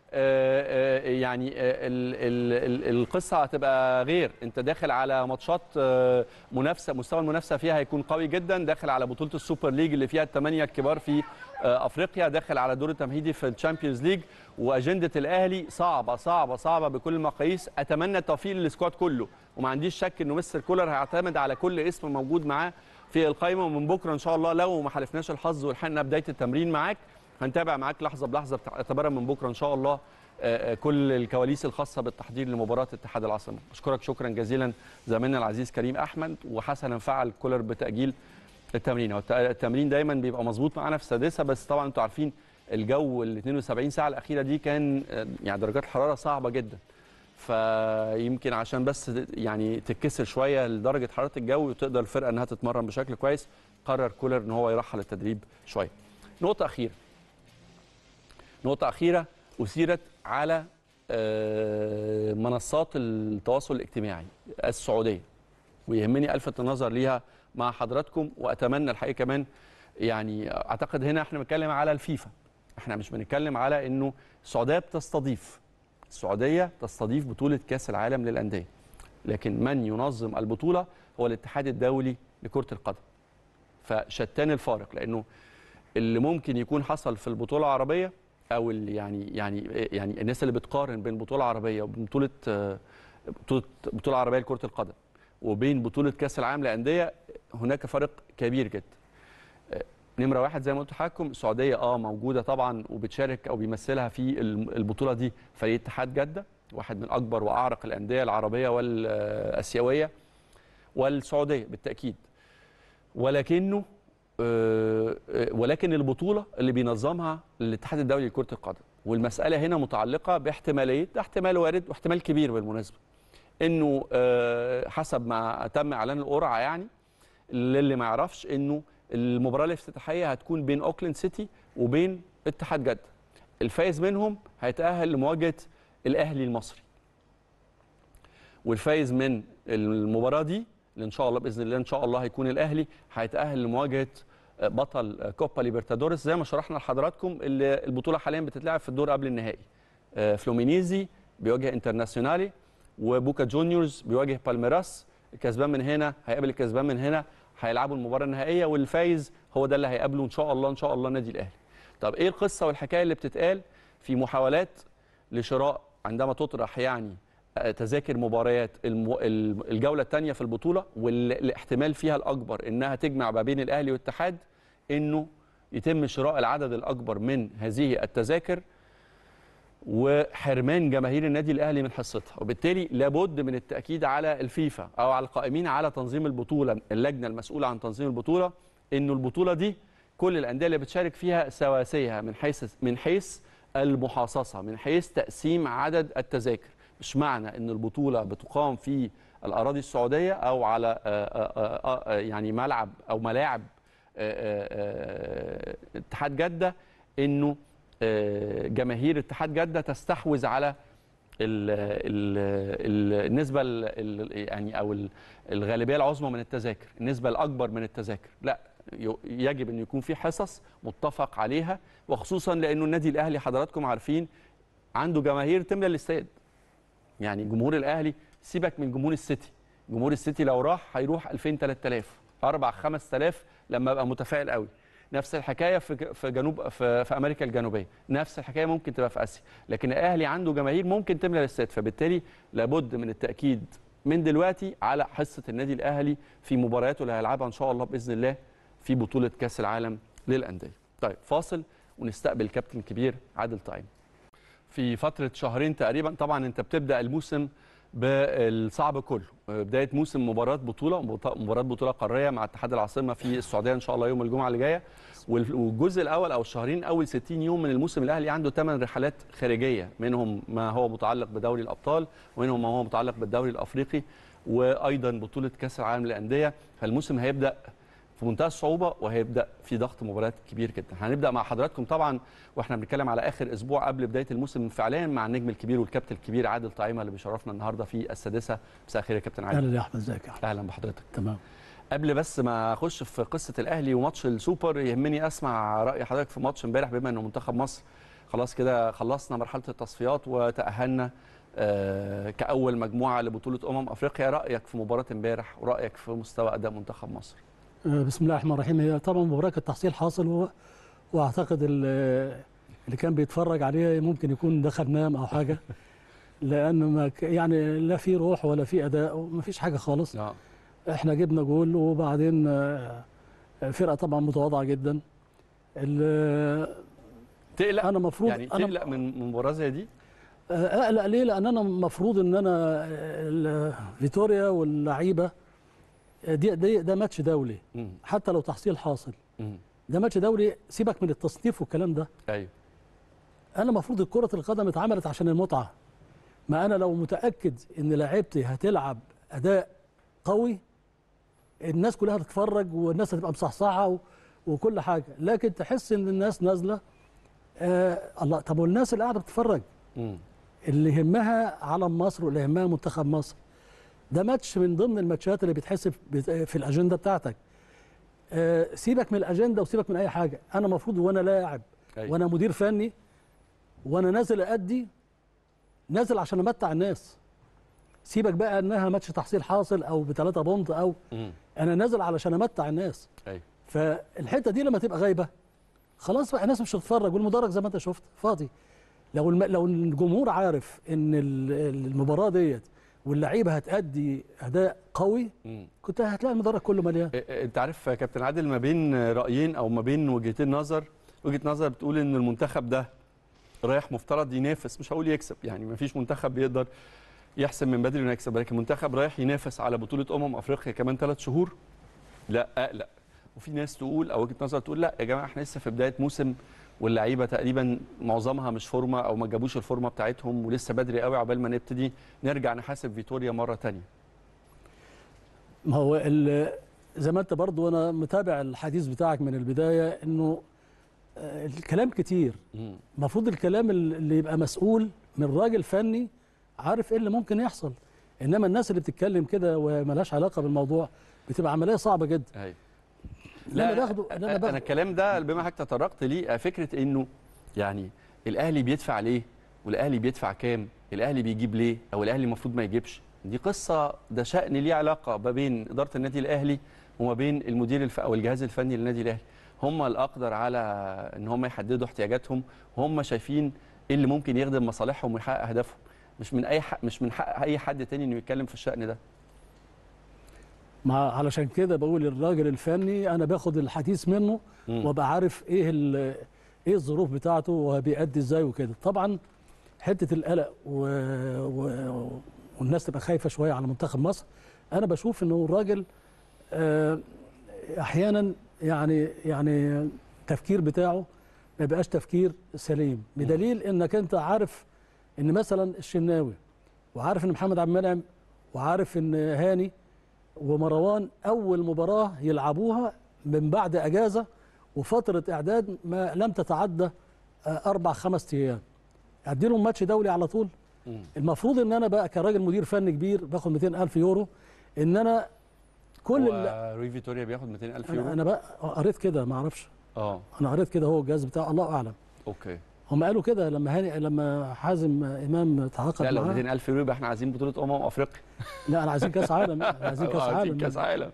آه، آه، يعني آه، ال- ال- ال- القصه هتبقى غير انت داخل على ماتشات آه، منافسه مستوى المنافسه فيها هيكون قوي جدا داخل على بطوله السوبر ليج اللي فيها الثمانيه الكبار في آه، افريقيا داخل على دور التمهيدي في الشامبيونز ليج واجنده الاهلي صعبه صعبه صعبه بكل المقاييس اتمنى التوفيق للسكواد كله وما عنديش شك انه مستر كولر هيعتمد على كل اسم موجود معاه في القائمه ومن بكره ان شاء الله لو ما حالفناش الحظ ولحقنا بدايه التمرين معاك هنتابع معاك لحظه بلحظه اعتبارا من بكره ان شاء الله آه، آه، كل الكواليس الخاصه بالتحضير لمباراه اتحاد العاصمه اشكرك شكرا جزيلا زميلنا العزيز كريم احمد وحسنا فعل كولر بتاجيل التمرين هو الت- التمرين دايما بيبقى مظبوط معانا في السادسه بس طبعا انتوا عارفين الجو ال 72 ساعه الاخيره دي كان آه، يعني درجات الحراره صعبه جدا فيمكن عشان بس يعني تتكسر شويه لدرجه حراره الجو وتقدر الفرقه انها تتمرن بشكل كويس قرر كولر ان هو يرحل التدريب شويه نقطه اخيره نقطه اخيره اثيرت على آه، منصات التواصل الاجتماعي السعوديه ويهمني الفت النظر ليها مع حضراتكم واتمنى الحقيقه كمان يعني اعتقد هنا احنا بنتكلم على الفيفا احنا مش بنتكلم على انه السعوديه بتستضيف السعوديه تستضيف بطوله كاس العالم للانديه لكن من ينظم البطوله هو الاتحاد الدولي لكره القدم فشتان الفارق لانه اللي ممكن يكون حصل في البطوله العربيه او اللي يعني يعني يعني الناس اللي بتقارن بين البطوله العربيه وبين بطوله آه، بطوله بطوله عربيه لكره القدم وبين بطوله كاس العالم للانديه هناك فرق كبير جدا آه، نمره واحد زي ما قلت لحضراتكم السعوديه اه موجوده طبعا وبتشارك او بيمثلها في الم- البطوله دي فريق اتحاد جده واحد من اكبر واعرق الانديه العربيه والاسيويه والسعوديه بالتاكيد ولكنه آه، آه، ولكن البطوله اللي بينظمها الاتحاد الدولي لكره القدم والمساله هنا متعلقه باحتماليه ده احتمال وارد واحتمال كبير بالمناسبه انه آه، حسب ما تم اعلان القرعه يعني للي ما يعرفش انه المباراه الافتتاحيه هتكون بين اوكلاند سيتي وبين اتحاد جده الفايز منهم هيتاهل لمواجهه الاهلي المصري والفايز من المباراه دي اللي ان شاء الله باذن الله ان شاء الله هيكون الاهلي هيتاهل لمواجهه بطل كوبا ليبرتادوريس زي ما شرحنا لحضراتكم اللي البطوله حاليا بتتلعب في الدور قبل النهائي آه، فلومينيزي بيواجه انترناسيونالي وبوكا جونيورز بيواجه بالميراس الكسبان من هنا هيقابل الكسبان من هنا هيلعبوا المباراه النهائيه والفايز هو ده اللي هيقابله ان شاء الله ان شاء الله النادي الاهلي طب ايه القصه والحكايه اللي بتتقال في محاولات لشراء عندما تطرح يعني آه، تذاكر مباريات الم- ال- الجوله الثانيه في البطوله والاحتمال فيها الاكبر انها تجمع ما بين الاهلي والاتحاد انه يتم شراء العدد الاكبر من هذه التذاكر وحرمان جماهير النادي الاهلي من حصتها وبالتالي لابد من التاكيد على الفيفا او على القائمين على تنظيم البطوله اللجنه المسؤوله عن تنظيم البطوله انه البطوله دي كل الانديه اللي بتشارك فيها سواسيه من حيث من حيث المحاصصه من حيث تقسيم عدد التذاكر مش معنى ان البطوله بتقام في الاراضي السعوديه او على آه، آه، آه، آه، يعني ملعب او ملاعب آه، آه، آه، اتحاد جده انه آه، جماهير اتحاد جده تستحوذ على ال ال ال النسبه ال ال يعني او ال- الغالبيه العظمى من التذاكر النسبه الاكبر من التذاكر لا ي- يجب ان يكون في حصص متفق عليها وخصوصا لانه النادي الاهلي حضراتكم عارفين عنده جماهير تملى الاستاد يعني جمهور الاهلي سيبك من جمهور السيتي جمهور السيتي لو راح هيروح 2000 3000 4 5000 لما ابقى متفائل قوي نفس الحكايه في ج- في جنوب في, في امريكا الجنوبيه نفس الحكايه ممكن تبقى في اسيا لكن الاهلي عنده جماهير ممكن تملى الاستاد فبالتالي لابد من التاكيد من دلوقتي على حصه النادي الاهلي في مبارياته اللي هيلعبها ان شاء الله باذن الله في بطوله كاس العالم للانديه طيب فاصل ونستقبل الكابتن الكبير عادل طعيم في فتره شهرين تقريبا طبعا انت بتبدا الموسم بالصعب كله بدايه موسم مباراه بطوله مباراه بطوله قاريه مع اتحاد العاصمه في السعوديه ان شاء الله يوم الجمعه اللي جايه وال- والجزء الاول او الشهرين اول 60 يوم من الموسم الاهلي عنده 8 رحلات خارجيه منهم ما هو متعلق بدوري الابطال ومنهم ما هو متعلق بالدوري الافريقي وايضا بطوله كاس العالم للانديه فالموسم هيبدا في منتهى الصعوبه وهيبدا في ضغط مباريات كبير جدا هنبدا مع حضراتكم طبعا واحنا بنتكلم على اخر اسبوع قبل بدايه الموسم فعليا مع النجم الكبير والكابتن الكبير عادل طعيمه اللي بيشرفنا النهارده في السادسه مساء الخير يا كابتن عادل اهلا يا احمد ازيك يا احمد اهلا بحضرتك تمام قبل بس ما اخش في قصه الاهلي وماتش السوبر يهمني اسمع راي حضرتك في ماتش امبارح بما انه منتخب مصر خلاص كده خلصنا مرحله التصفيات وتاهلنا آه، كاول مجموعه لبطوله امم افريقيا رايك في مباراه امبارح ورايك في مستوى اداء منتخب مصر آه، بسم الله الرحمن الرحيم هي طبعا مباراه كانت تحصيل حاصل و... واعتقد ال- اللي كان بيتفرج عليها ممكن يكون دخل نام او حاجه لان ما ك- يعني لا في روح ولا في اداء وما فيش حاجه خالص اه احنا جبنا جول وبعدين آه، فرقه طبعا متواضعه جدا ال- تقلق انا المفروض يعني انا تقلق من من مباراه زي دي آه، اقلق ليه لان انا المفروض ان انا آه، ال- فيتوريا واللعيبه آه، دي دي ده ماتش دولي مم. حتى لو تحصيل حاصل مم. ده ماتش دولي سيبك من التصنيف والكلام ده ايوه انا المفروض كره القدم اتعملت عشان المتعه ما انا لو متاكد ان لعيبتي هتلعب اداء قوي الناس كلها هتتفرج والناس هتبقى مصحصحه و- وكل حاجه لكن تحس ان الناس نازله آه الله طب والناس اللي قاعده بتتفرج مم. اللي يهمها علم مصر واللي يهمها منتخب مصر ده ماتش من ضمن الماتشات اللي بيتحسب بت- في الاجنده بتاعتك آه، سيبك من الاجنده وسيبك من اي حاجه انا المفروض وانا لاعب أيوة. وانا مدير فني وانا نازل ادي نازل عشان امتع الناس سيبك بقى انها ماتش تحصيل حاصل او بثلاثه بونت او مم. انا نازل علشان امتع الناس ايوه فالحته دي لما تبقى غايبه خلاص بقى الناس مش هتتفرج والمدرج زي ما انت شفت فاضي لو الم... لو الجمهور عارف ان ال- المباراه ديت واللعيبه هتأدي اداء قوي مم. كنت هتلاقي المدرج كله مليان إيه- إيه، انت عارف يا كابتن عادل ما بين رايين او ما بين وجهتين نظر وجهه نظر بتقول ان المنتخب ده رايح مفترض ينافس مش هقول يكسب يعني ما فيش منتخب بيقدر يحسم من بدري انه يكسب لكن منتخب رايح ينافس على بطوله امم افريقيا كمان ثلاث شهور لا اقلق وفي ناس تقول او وجهه نظر تقول لا يا جماعه احنا لسه في بدايه موسم واللعيبه تقريبا معظمها مش فورمه او ما جابوش الفورمه بتاعتهم ولسه بدري قوي عقبال ما نبتدي نرجع نحاسب فيتوريا مره ثانيه ما هو ال- زي ما انت برضو انا متابع الحديث بتاعك من البدايه انه آه، الكلام كتير المفروض الكلام اللي يبقى مسؤول من راجل فني عارف ايه اللي ممكن يحصل انما الناس اللي بتتكلم كده وملهاش علاقه بالموضوع بتبقى عمليه صعبه جدا ايوه اللي انا باخده اللي انا انا باخده الكلام ده بما حضرتك تطرقت ليه فكره انه يعني الاهلي بيدفع ليه والاهلي بيدفع كام الاهلي بيجيب ليه او الاهلي المفروض ما يجيبش دي قصه ده شان ليه علاقه ما بين اداره النادي الاهلي وما بين المدير الف... او الجهاز الفني للنادي الاهلي هم الاقدر على ان هم يحددوا احتياجاتهم وهم شايفين ايه اللي ممكن يخدم مصالحهم ويحقق اهدافهم مش من اي حق مش من حق اي حد تاني انه يتكلم في الشان ده مع علشان كده بقول الراجل الفني انا باخد الحديث منه مم. وابقى عارف ايه ال- ايه الظروف بتاعته وبيأدي ازاي وكده طبعا حته القلق و... و... والناس تبقى خايفه شويه على منتخب مصر انا بشوف انه الراجل آه، احيانا يعني يعني التفكير بتاعه ما يبقاش تفكير سليم بدليل انك انت عارف ان مثلا الشناوي وعارف ان محمد عبد المنعم وعارف ان هاني ومروان اول مباراه يلعبوها من بعد اجازه وفتره اعداد ما لم تتعدى آه، اربع خمس ايام ادي لهم ماتش دولي على طول مم. المفروض ان انا بقى كراجل مدير فني كبير باخد 200 الف يورو ان انا كل اللي هو روي فيتوريا بياخد 200000 انا, يورو أنا بقى قريت كده ما اعرفش اه انا قريت كده هو الجهاز بتاعه الله اعلم اوكي هم قالوا كده لما هاني لما حازم امام تعاقد لا لو معاه 200000 يورو يبقى احنا عايزين بطوله امم افريقيا لا انا عايزين كاس عالم عايزين كاس عايزين عالم كاس عالم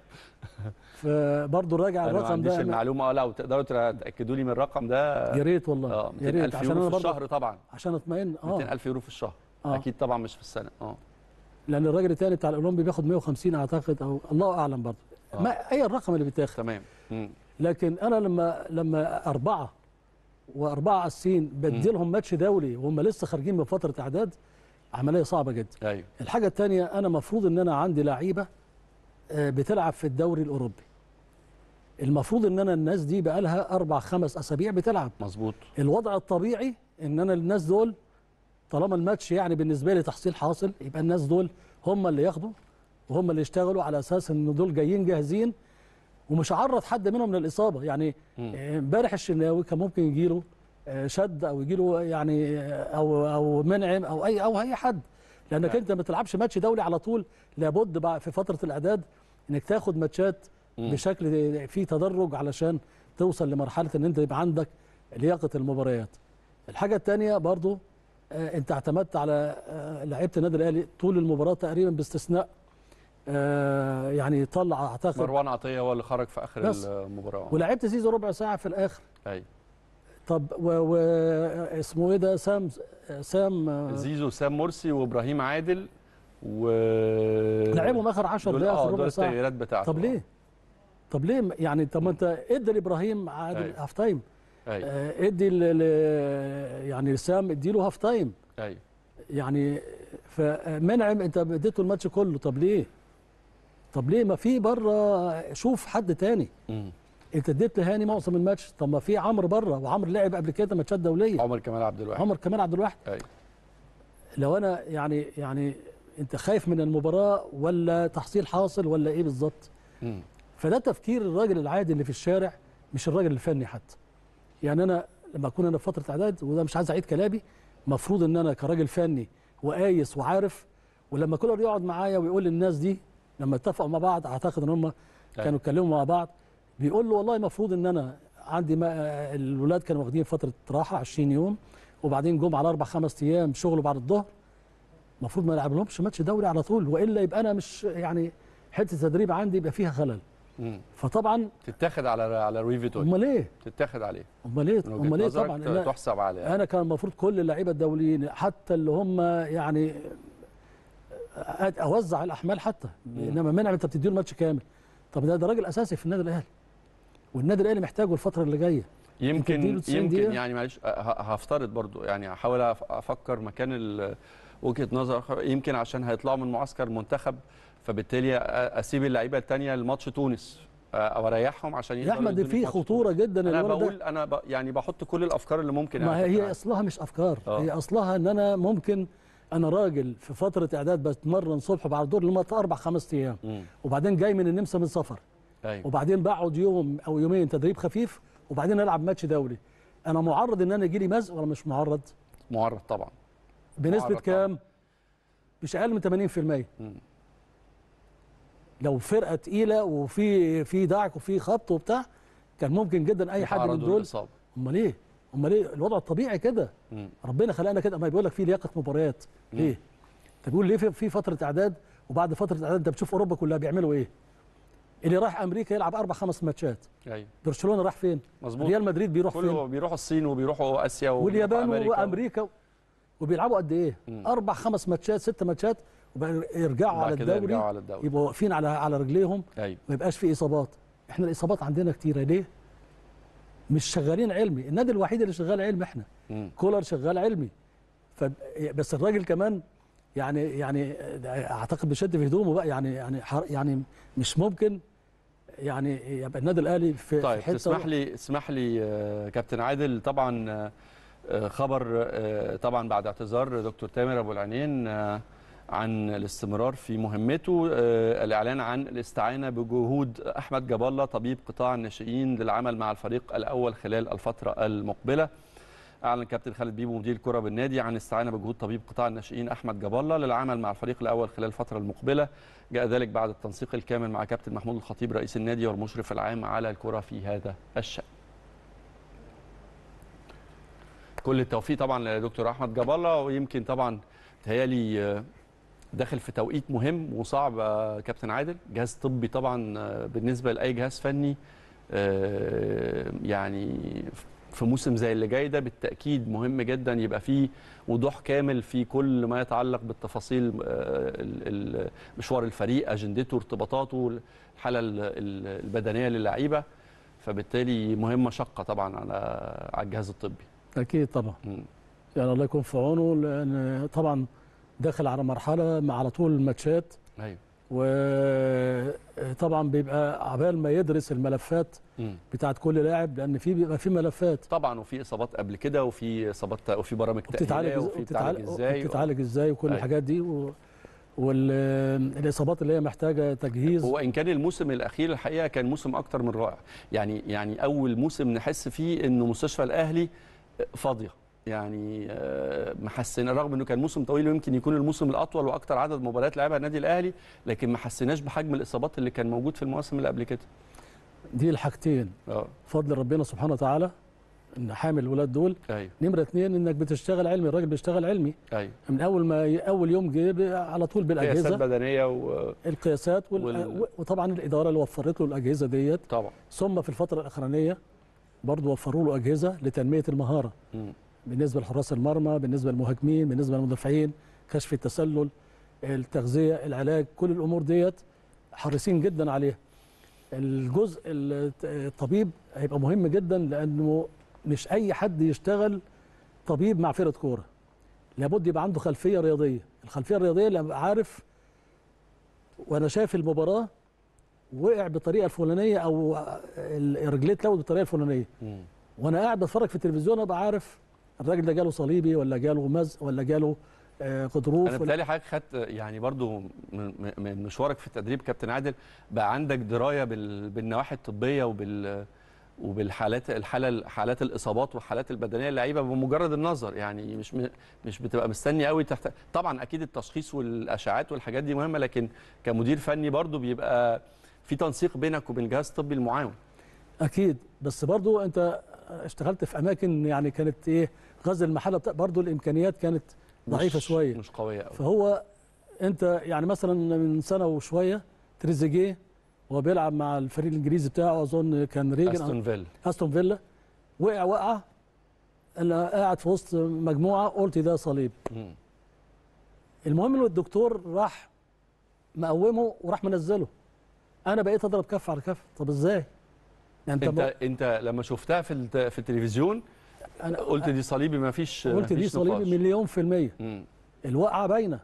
فبرضه راجع انا ما الرقم عنديش ده أنا- المعلومه اه لو تقدروا تاكدوا لي من الرقم ده يا ريت والله اه يا ريت 200000 عشان يورو انا في برضه الشهر طبعا عشان اطمئن اه 200000 يورو في الشهر آه. اكيد طبعا مش في السنه اه لان الراجل الثاني بتاع الاولمبي بياخد 150 اعتقد او الله اعلم برضه آه. ما اي الرقم اللي بيتاخد تمام مم. لكن انا لما لما اربعه واربعه اساسيين بدي لهم ماتش دولي وهم لسه خارجين من فتره اعداد عمليه صعبه جدا ايوه الحاجه الثانيه انا مفروض ان انا عندي لعيبه آه، بتلعب في الدوري الاوروبي المفروض ان انا الناس دي بقى لها اربع خمس اسابيع بتلعب مظبوط الوضع الطبيعي ان انا الناس دول طالما الماتش يعني بالنسبه لي تحصيل حاصل يبقى الناس دول هم اللي ياخدوا وهم اللي يشتغلوا على اساس ان دول جايين جاهزين ومش هعرض حد منهم للاصابه يعني مم. آه، امبارح الشناوي كان ممكن يجي له شد او يجي له يعني آه، او او منعم او اي او اي حد لانك نعم. انت ما تلعبش ماتش دولي على طول لابد بقى في فتره الاعداد انك تاخد ماتشات مم. بشكل فيه تدرج علشان توصل لمرحله ان انت يبقى عندك لياقه المباريات الحاجه الثانيه برضو آه، انت اعتمدت على آه، لعيبه النادي الاهلي طول المباراه تقريبا باستثناء آه، يعني طلع اعتقد مروان عطيه هو اللي خرج في اخر بس. المباراه ولعبت زيزو ربع ساعه في الاخر ايوه طب و, و اسمه ايه ده سام سام آه، زيزو سام مرسي وابراهيم عادل و لعبهم اخر 10 دول دقائق اه في دول ربع ساعه التغييرات بتاعته طب ليه؟ طب ليه يعني طب ما انت ادي لابراهيم عادل أيوة. هاف تايم ايوه آه، ادي ل- ل- يعني سام اديله هاف تايم ايوه يعني فمنعم انت اديته الماتش كله طب ليه؟ طب ليه ما في بره شوف حد تاني مم. انت اديت لهاني معظم الماتش طب ما في عمرو بره وعمرو لعب قبل كده ماتشات دوليه عمر كمال عبد الواحد عمر كمال عبد الواحد ايوه لو انا يعني يعني انت خايف من المباراه ولا تحصيل حاصل ولا ايه بالظبط؟ مم. فده تفكير الراجل العادي اللي في الشارع مش الراجل الفني حتى يعني انا لما اكون انا في فتره اعداد وده مش عايز اعيد كلامي المفروض ان انا كراجل فني وقايس وعارف ولما كولر يقعد معايا ويقول للناس دي لما اتفقوا مع بعض اعتقد ان هم كانوا اتكلموا مع بعض بيقول له والله المفروض ان انا عندي ما الولاد كانوا واخدين فتره راحه 20 يوم وبعدين جم على اربع خمس ايام شغل بعد الظهر المفروض ما نلعبلهمش ماتش دوري على طول والا يبقى انا مش يعني حته التدريب عندي يبقى فيها خلل مم. فطبعا تتاخد على على روي فيتوري امال ايه تتاخد عليه امال ايه من وجهة امال ايه نظرك طبعا ت- أنا, تحسب عليه انا كان المفروض كل اللعيبه الدوليين حتى اللي هم يعني أ- اوزع الاحمال حتى انما منعم انت بتديله الماتش كامل طب ده ده راجل اساسي في النادي الاهلي والنادي الاهلي محتاجه الفتره اللي جايه يمكن تديله 90 يمكن دقيقة؟ يعني معلش ه- هفترض برضو يعني هحاول أف- افكر مكان ال- وجهه نظر آخر. يمكن عشان هيطلعوا من معسكر المنتخب فبالتالي أ- اسيب اللعيبه الثانيه لماتش تونس أ- او اريحهم عشان يا يقدروا احمد يدوني في ماتش خطوره جدا تونس. انا الولد بقول ده انا ب... يعني بحط كل الافكار اللي ممكن ما يعني هي اصلها مش افكار آه. هي اصلها ان انا ممكن انا راجل في فتره اعداد بتمرن صبح بعد الظهر لما اربع خمس ايام مم. وبعدين جاي من النمسا من سفر ايوه وبعدين بقعد يوم او يومين تدريب خفيف وبعدين العب ماتش دولي انا معرض ان انا يجي لي مزق ولا مش معرض معرض طبعا بنسبه معرض كام مش اقل من 80% مم. لو فرقه تقيله وفي في دعك وفي خبط وبتاع كان ممكن جدا اي حد من يتعرضوا دول للإصابة. امال ايه امال ايه الوضع الطبيعي كده مم. ربنا خلقنا كده ما بيقول لك في لياقه مباريات ليه انت بيقول ليه في- في فتره اعداد وبعد فتره اعداد انت بتشوف اوروبا كلها بيعملوا ايه اللي رايح امريكا يلعب اربع خمس ماتشات ايوه برشلونه راح فين مظبوط ريال مدريد بيروح فين كله بيروحوا الصين وبيروحوا اسيا وبيروحوا واليابان أمريكا. وامريكا وبيلعبوا قد ايه مم. اربع خمس ماتشات ست ماتشات وبعدين يرجعوا بعد على كده الدوري يرجعوا على الدوري يبقوا واقفين على على رجليهم ايوه ما يبقاش في اصابات احنا الاصابات عندنا كتيره ليه مش شغالين علمي النادي الوحيد اللي شغال علمي احنا مم. كولر شغال علمي ف بس الراجل كمان يعني يعني اعتقد بيشد في هدومه بقى يعني يعني حر- يعني مش ممكن يعني يبقى النادي الاهلي في طيب في حته تسمح لي اسمح لي آه، كابتن عادل طبعا آه، آه، خبر آه، طبعا بعد اعتذار دكتور تامر ابو العينين آه، عن الاستمرار في مهمته آه، الاعلان عن الاستعانه بجهود احمد جاب الله طبيب قطاع الناشئين للعمل مع الفريق الاول خلال الفتره المقبله اعلن كابتن خالد بيبو مدير الكره بالنادي عن استعانه بجهود طبيب قطاع الناشئين احمد جاب الله للعمل مع الفريق الاول خلال الفتره المقبله جاء ذلك بعد التنسيق الكامل مع كابتن محمود الخطيب رئيس النادي والمشرف العام على الكره في هذا الشان كل التوفيق طبعا لدكتور احمد جاب الله ويمكن طبعا تهيالي آه، داخل في توقيت مهم وصعب آه، كابتن عادل جهاز طبي طبعا آه، بالنسبه لاي جهاز فني آه، يعني في موسم زي اللي جاي ده بالتاكيد مهم جدا يبقى فيه وضوح كامل في كل ما يتعلق بالتفاصيل آه، ال- ال- مشوار الفريق اجندته ارتباطاته الحاله ال- ال- البدنيه للعيبه فبالتالي مهمه شاقه طبعا على على الجهاز الطبي اكيد طبعا مم. يعني الله يكون في عونه لان طبعا داخل على مرحله مع على طول الماتشات ايوه وطبعا بيبقى عبال ما يدرس الملفات مم. بتاعت كل لاعب لان في بيبقى في ملفات طبعا وفي اصابات قبل كده وفي اصابات وفي برامج وبتتعالج تاهيليه إز- وفي بتتعالج وبتتعالج ازاي وبتتعالج ازاي وكل أيوة. الحاجات دي و... والاصابات اللي هي محتاجه تجهيز هو ان كان الموسم الاخير الحقيقه كان موسم اكتر من رائع يعني يعني اول موسم نحس فيه انه مستشفى الاهلي فاضيه يعني آه، محسنا رغم انه كان موسم طويل ويمكن يكون الموسم الاطول واكتر عدد مباريات لعبها النادي الاهلي لكن ما حسيناش بحجم الاصابات اللي كان موجود في المواسم اللي قبل كده دي الحاجتين اه فضل ربنا سبحانه وتعالى ان حامل الولاد دول ايوه نمره اثنين انك بتشتغل علمي الراجل بيشتغل علمي ايوه من اول ما ي- اول يوم جه ب- على طول قياسات بالاجهزه بدنيه وطبعا القياسات وال... وال- وطبعا الاداره اللي وفرت له الاجهزه ديت ثم في الفتره الاخرانيه برضه وفروا له اجهزه لتنميه المهاره مم. بالنسبه لحراس المرمى بالنسبه للمهاجمين بالنسبه للمدافعين كشف التسلل التغذيه العلاج كل الامور ديت حريصين جدا عليها الجزء الت- الطبيب هيبقى مهم جدا لانه مش اي حد يشتغل طبيب مع فرقه كوره لابد يبقى عنده خلفيه رياضيه الخلفيه الرياضيه اللي أبقى عارف وانا شايف المباراه وقع بالطريقه الفلانيه او ال- رجليه اتلوت بالطريقه الفلانيه مم. وانا قاعد بتفرج في التلفزيون ابقى عارف الراجل ده جاله صليبي ولا جاله مزق ولا جاله آه، غضروف انا ولا بتهيألي حضرتك خدت يعني برضو من- من من مشوارك في التدريب كابتن عادل بقى عندك درايه بال- بالنواحي الطبيه وبال وبالحالات الحاله حالات الاصابات والحالات البدنيه اللعيبه بمجرد النظر يعني مش م- مش بتبقى مستني قوي تحت طبعا اكيد التشخيص والاشعاعات والحاجات دي مهمه لكن كمدير فني برضو بيبقى في تنسيق بينك وبين الجهاز الطبي المعاون اكيد بس برضو انت اشتغلت في اماكن يعني كانت ايه غزل المحله بتا- برضو الامكانيات كانت ضعيفه مش- شويه مش قويه قوي فهو انت يعني مثلا من سنه وشويه تريزيجيه وهو بيلعب مع الفريق الانجليزي بتاعه اظن كان ريجن استون فيلا استون فيلا وقع وقعه انا قاعد في وسط مجموعه قلت ده صليب مم. المهم ان الدكتور راح مقومه وراح منزله انا بقيت اضرب كف على كف طب ازاي يعني انت انت انت لما شفتها في الت- في التلفزيون انا قلت دي صليبي ما فيش قلت دي صليبي مليون في الميه مم. الوقعه باينه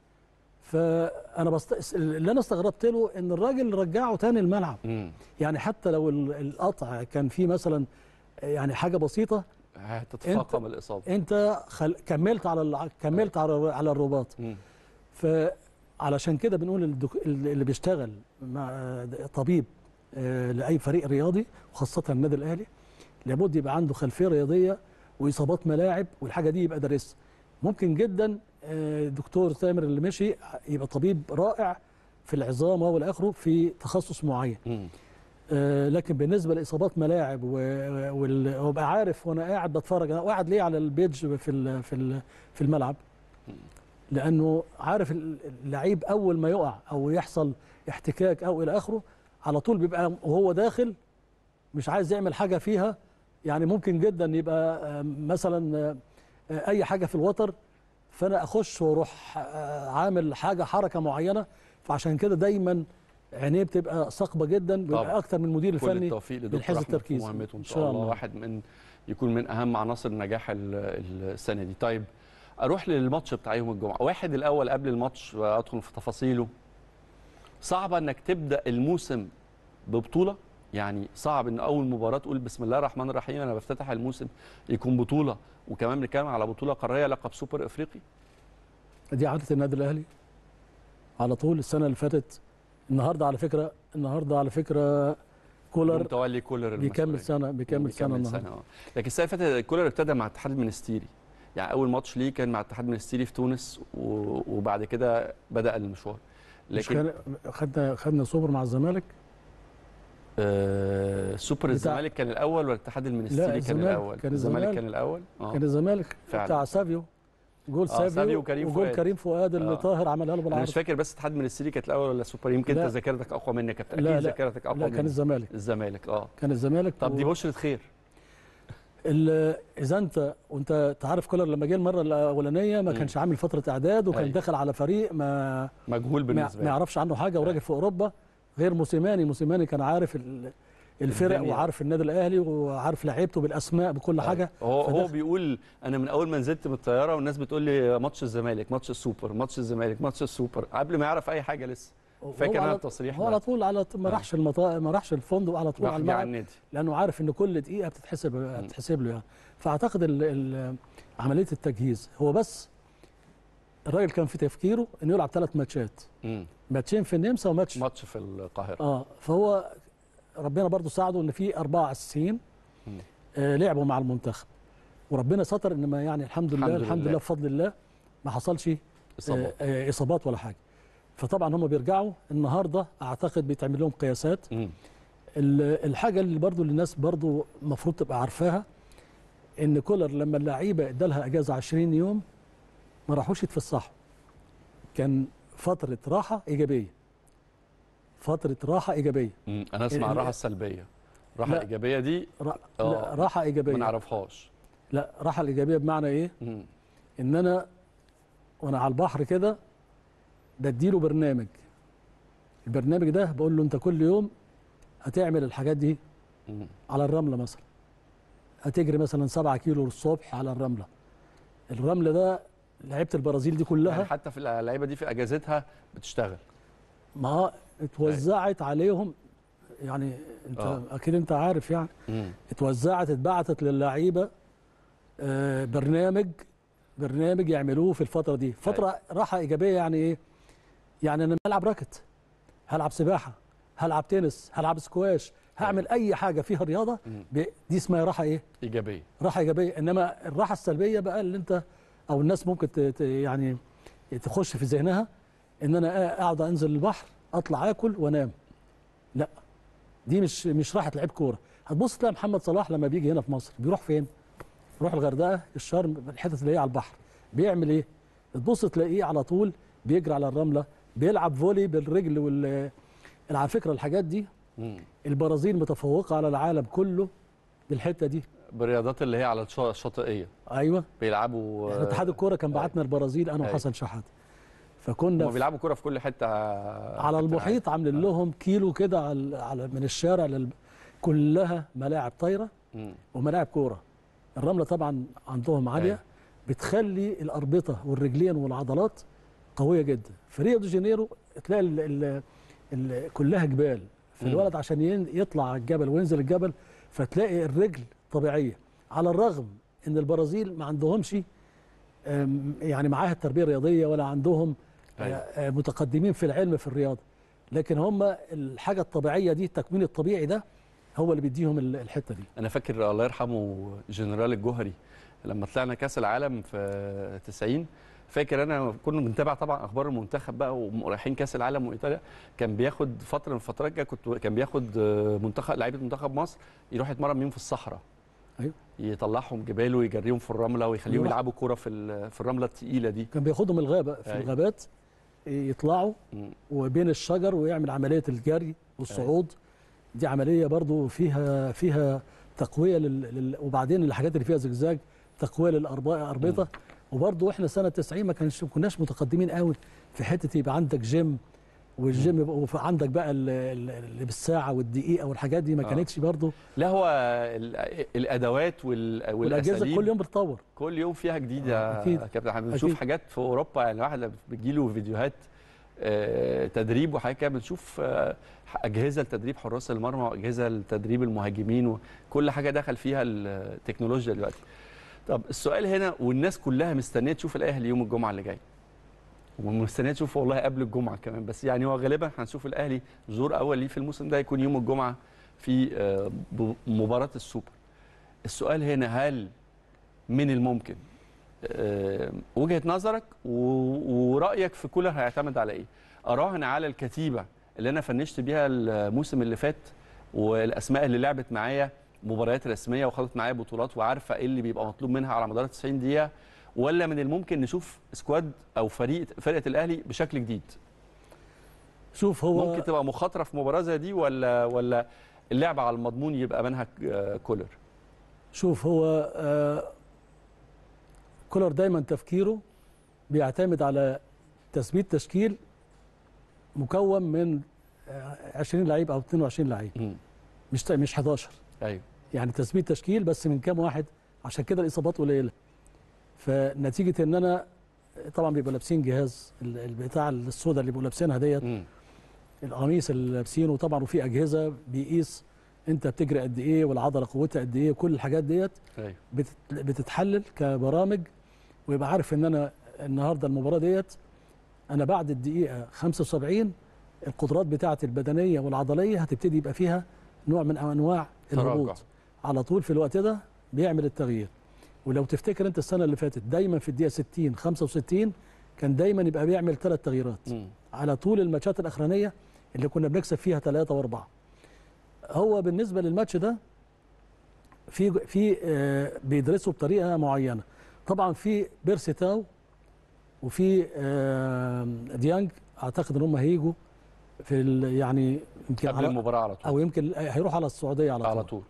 فانا بست... اللي انا استغربت له ان الراجل رجعه تاني الملعب مم. يعني حتى لو ال- القطع كان فيه مثلا يعني حاجه بسيطه هتتفاقم الاصابه انت خل... كملت على ال... كملت على على الرباط مم. فعلشان كده بنقول الدك... اللي بيشتغل مع طبيب آه، لاي فريق رياضي وخاصه النادي الاهلي لابد يبقى عنده خلفيه رياضيه واصابات ملاعب والحاجه دي يبقى دارسها ممكن جدا آه، دكتور تامر اللي مشي يبقى طبيب رائع في العظام والى اخره في تخصص معين مم. آه، لكن بالنسبه لاصابات ملاعب و- وال- وابقى عارف وانا قاعد بتفرج انا قاعد ليه على البيج في ال- في ال- في الملعب لانه عارف ال- اللعيب اول ما يقع او يحصل احتكاك او الى اخره على طول بيبقى وهو داخل مش عايز يعمل حاجه فيها يعني ممكن جدا يبقى آه، مثلا آه، آه، اي حاجه في الوتر فانا اخش واروح آه، عامل حاجه حركه معينه فعشان كده دايما عينيه بتبقى ثاقبه جدا طبعا. بيبقى اكتر من المدير كل الفني التوفيق لدكتور بالحفظ احمد في التركيز. مهمته ان إن شاء شاء الله الله. واحد من يكون من اهم عناصر نجاح ال- السنه دي طيب اروح للماتش بتاع يوم الجمعه واحد الاول قبل الماتش وادخل في تفاصيله صعبه انك تبدا الموسم ببطوله يعني صعب ان اول مباراه تقول بسم الله الرحمن الرحيم انا بفتتح الموسم يكون بطوله وكمان بنتكلم على بطوله قاريه لقب سوبر افريقي دي عاده النادي الاهلي على طول السنه اللي فاتت النهارده على فكره النهارده على فكره كولر متولي كولر بيكمل المسؤولية. سنه بيكمل سنه بيكمل النهارده اه لكن السنه اللي فاتت كولر ابتدى مع الاتحاد المنستيري يعني اول ماتش ليه كان مع الاتحاد المنستيري في تونس و- وبعد كده بدا المشوار مش لكن كان خدنا خدنا سوبر مع الزمالك آه سوبر بتاع- الزمالك كان الاول ولا الاتحاد المنستيري كان الزمالك. الاول كان الزمالك الزمالك. كان الاول اه كان الزمالك فعلا. بتاع سافيو جول آه، سافيو, سافيو وكريم وجول فؤاد. كريم فؤاد اللي آه. طاهر عملها له انا بالعرض مش فاكر بس الاتحاد المنستيري كانت الاول ولا سوبر يمكن لا. انت ذاكرتك اقوى مني يا كابتن لا، اكيد لا. ذاكرتك اقوى لا مني كان الزمالك الزمالك اه كان الزمالك طب دي و- بشرة خير ال- اذا انت وانت تعرف كولر لما جه المره الاولانيه ما مم. كانش عامل فتره اعداد وكان أيوة. داخل على فريق ما مجهول ما بالنسبه ما لي يعرفش عنه حاجه وراجل في اوروبا غير موسيماني موسيماني كان عارف ال- الفرق الدنيا. وعارف النادي الاهلي وعارف لعيبته بالاسماء بكل حاجه هو هو فدخل- بيقول انا من اول ما نزلت من الطياره والناس بتقول لي ماتش الزمالك ماتش السوبر ماتش الزمالك ماتش السوبر قبل ما يعرف اي حاجه لسه فاكر هو انا على- التصريح هو ده. على طول على ط- ما آه. راحش المطا... ما راحش الفندق على طول راح على جه على الملعب النادي لانه عارف ان كل دقيقه بتتحسب بتتحسب له يعني فاعتقد ال... ال... عمليه التجهيز هو بس الراجل كان في تفكيره انه يلعب ثلاث ماتشات مم. ماتشين في النمسا وماتش ماتش في القاهره اه فهو ربنا برضو ساعده ان في اربعه اساسيين مم. آه لعبوا مع المنتخب وربنا ستر ان ما يعني الحمد لله الحمد الحمد لله. لله بفضل الله ما حصلش اصابات آه آه اصابات ولا حاجه فطبعا هم بيرجعوا النهارده اعتقد بيتعمل لهم قياسات مم. ال- الحاجه اللي برضو اللي الناس برضو المفروض تبقى عارفاها ان كولر لما اللعيبه ادالها اجازه 20 يوم ما راحوش يتفسحوا كان فتره راحه ايجابيه فتره راحه ايجابيه مم. انا اسمع ال- الراحه السلبيه الراحه لا. الايجابيه دي را... آه. لا راحه ما ايجابيه نعرفهاش لا راحه الايجابيه بمعنى ايه مم. ان انا وانا على البحر كده بديله برنامج البرنامج ده بقول له انت كل يوم هتعمل الحاجات دي مم. على الرمله مثلا هتجري مثلا 7 كيلو الصبح على الرمله الرمله ده لعيبه البرازيل دي كلها يعني حتى في اللعيبه دي في اجازتها بتشتغل ما اتوزعت عليهم يعني انت آه. اكيد انت عارف يعني مم. اتوزعت اتبعتت للعيبه آه، برنامج برنامج يعملوه في الفتره دي فتره راحه ايجابيه يعني ايه يعني انا هلعب راكت هلعب سباحه هلعب تنس هلعب سكواش هعمل اي حاجه فيها رياضه مم. ب- دي اسمها راحه ايه ايجابيه راحه ايجابيه انما الراحه السلبيه بقى اللي انت او الناس ممكن ت- ت- يعني تخش في ذهنها ان انا اقعد انزل البحر اطلع اكل وانام لا دي مش مش راحه لعيب كوره هتبص تلاقي محمد صلاح لما بيجي هنا في مصر بيروح فين يروح الغردقه الشرم الحتت اللي هي على البحر بيعمل ايه تبص تلاقيه على طول بيجري على الرمله بيلعب فولي بالرجل وال على فكره الحاجات دي مم. البرازيل متفوقه على العالم كله بالحته دي بالرياضات اللي هي على الش- الشاطئيه ايوه بيلعبوا احنا اتحاد الكوره كان بعتنا البرازيل انا أيوة. وحسن شحاته فكنا هم في- بيلعبوا كوره في كل حته على المحيط عاملين لهم كيلو كده على على- من الشارع لل... كلها ملاعب طايره مم. وملاعب كوره الرمله طبعا عندهم عاليه أيوة. بتخلي الاربطه والرجلين والعضلات قويه جدا في ريو دي جانيرو تلاقي ال... ال... ال... كلها جبال في مم. الولد عشان ين- يطلع على الجبل وينزل الجبل فتلاقي الرجل طبيعيه على الرغم ان البرازيل ما عندهمش أم، يعني معاها التربيه الرياضيه ولا عندهم أيوة. آه، متقدمين في العلم في الرياضه لكن هم الحاجه الطبيعيه دي التكوين الطبيعي ده هو اللي بيديهم ال- الحته دي انا فاكر الله يرحمه جنرال الجوهري لما طلعنا كاس العالم في 90 فاكر انا كنا بنتابع طبعا اخبار المنتخب بقى ورايحين كاس العالم وايطاليا كان بياخد فتره من الفترات كده كنت كان بياخد آه، منتخب لعيبه منتخب مصر يروح يتمرن بيهم في الصحراء أيوة. يطلعهم جبال ويجريهم في الرمله ويخليهم يروح- يلعبوا كوره في ال- في الرمله الثقيله دي كان بياخدهم الغابه في أيوة. الغابات يطلعوا مم. وبين الشجر ويعمل عمليه الجري والصعود دي عمليه برضو فيها فيها تقويه لل... لل... وبعدين الحاجات اللي فيها زجزاج تقويه للاربطه وبرضو احنا سنه 90 ما كانش ما كناش متقدمين قوي في حته يبقى عندك جيم والجيم يبقى وف- عندك بقى ال- ال- اللي بالساعه والدقيقه والحاجات دي ما آه. كانتش برضو لا هو ال- الادوات وال- والاجهزه والاساليب كل يوم بتطور كل يوم فيها جديد يا أكيد. كابتن احنا بنشوف أكيد. حاجات في اوروبا يعني الواحد لما بتجيله فيديوهات آه، تدريب وحاجات كده بنشوف آه، اجهزه لتدريب حراس المرمى واجهزه لتدريب المهاجمين وكل حاجه دخل فيها التكنولوجيا دلوقتي. طب السؤال هنا والناس كلها مستنيه تشوف الاهلي يوم الجمعه اللي جاي. ومستنيه تشوفه والله قبل الجمعه كمان بس يعني هو غالبا هنشوف الاهلي ظهور اول ليه في الموسم ده يكون يوم الجمعه في آه، ب- مباراه السوبر. السؤال هنا هل من الممكن آه، وجهه نظرك و- ورايك في كولر هيعتمد على ايه؟ اراهن على الكتيبه اللي انا فنشت بيها الموسم اللي فات والاسماء اللي لعبت معايا مباريات رسميه وخدت معايا بطولات وعارفه ايه اللي بيبقى مطلوب منها على مدار 90 دقيقه ولا من الممكن نشوف سكواد او فريق فرقه الاهلي بشكل جديد؟ شوف هو ممكن تبقى مخاطره في مباراه زي دي ولا ولا اللعب على المضمون يبقى منهج آه، كولر؟ شوف هو آه كولر دايما تفكيره بيعتمد على تثبيت تشكيل مكون من آه، 20 لعيب او 22 لعيب مم. مش مش 11 ايوه يعني تثبيت تشكيل بس من كام واحد عشان كده الاصابات قليله فنتيجه ان انا طبعا بيبقوا لابسين جهاز ال- ال- بتاع السودا اللي بيبقوا لابسينها ديت مم. القميص اللي لابسينه طبعا وفي اجهزه بيقيس انت بتجري قد ايه والعضله قوتها قد ايه كل الحاجات ديت ايوه بتت- بتتحلل كبرامج ويبقى عارف ان انا النهارده المباراه ديت انا بعد الدقيقه 75 القدرات بتاعتي البدنيه والعضليه هتبتدي يبقى فيها نوع من انواع تراجع. الهبوط على طول في الوقت ده بيعمل التغيير ولو تفتكر انت السنه اللي فاتت دايما في الدقيقه 60 65 كان دايما يبقى بيعمل ثلاث تغييرات مم. على طول الماتشات الاخرانيه اللي كنا بنكسب فيها ثلاثه واربعه هو بالنسبه للماتش ده في في آه، بيدرسوا بطريقه معينه طبعا في بيرسي تاو وفي آه، ديانج اعتقد ان هم هيجوا في ال- يعني يمكن قبل على المباراه على طول او يمكن هيروحوا على السعوديه على طول, على طول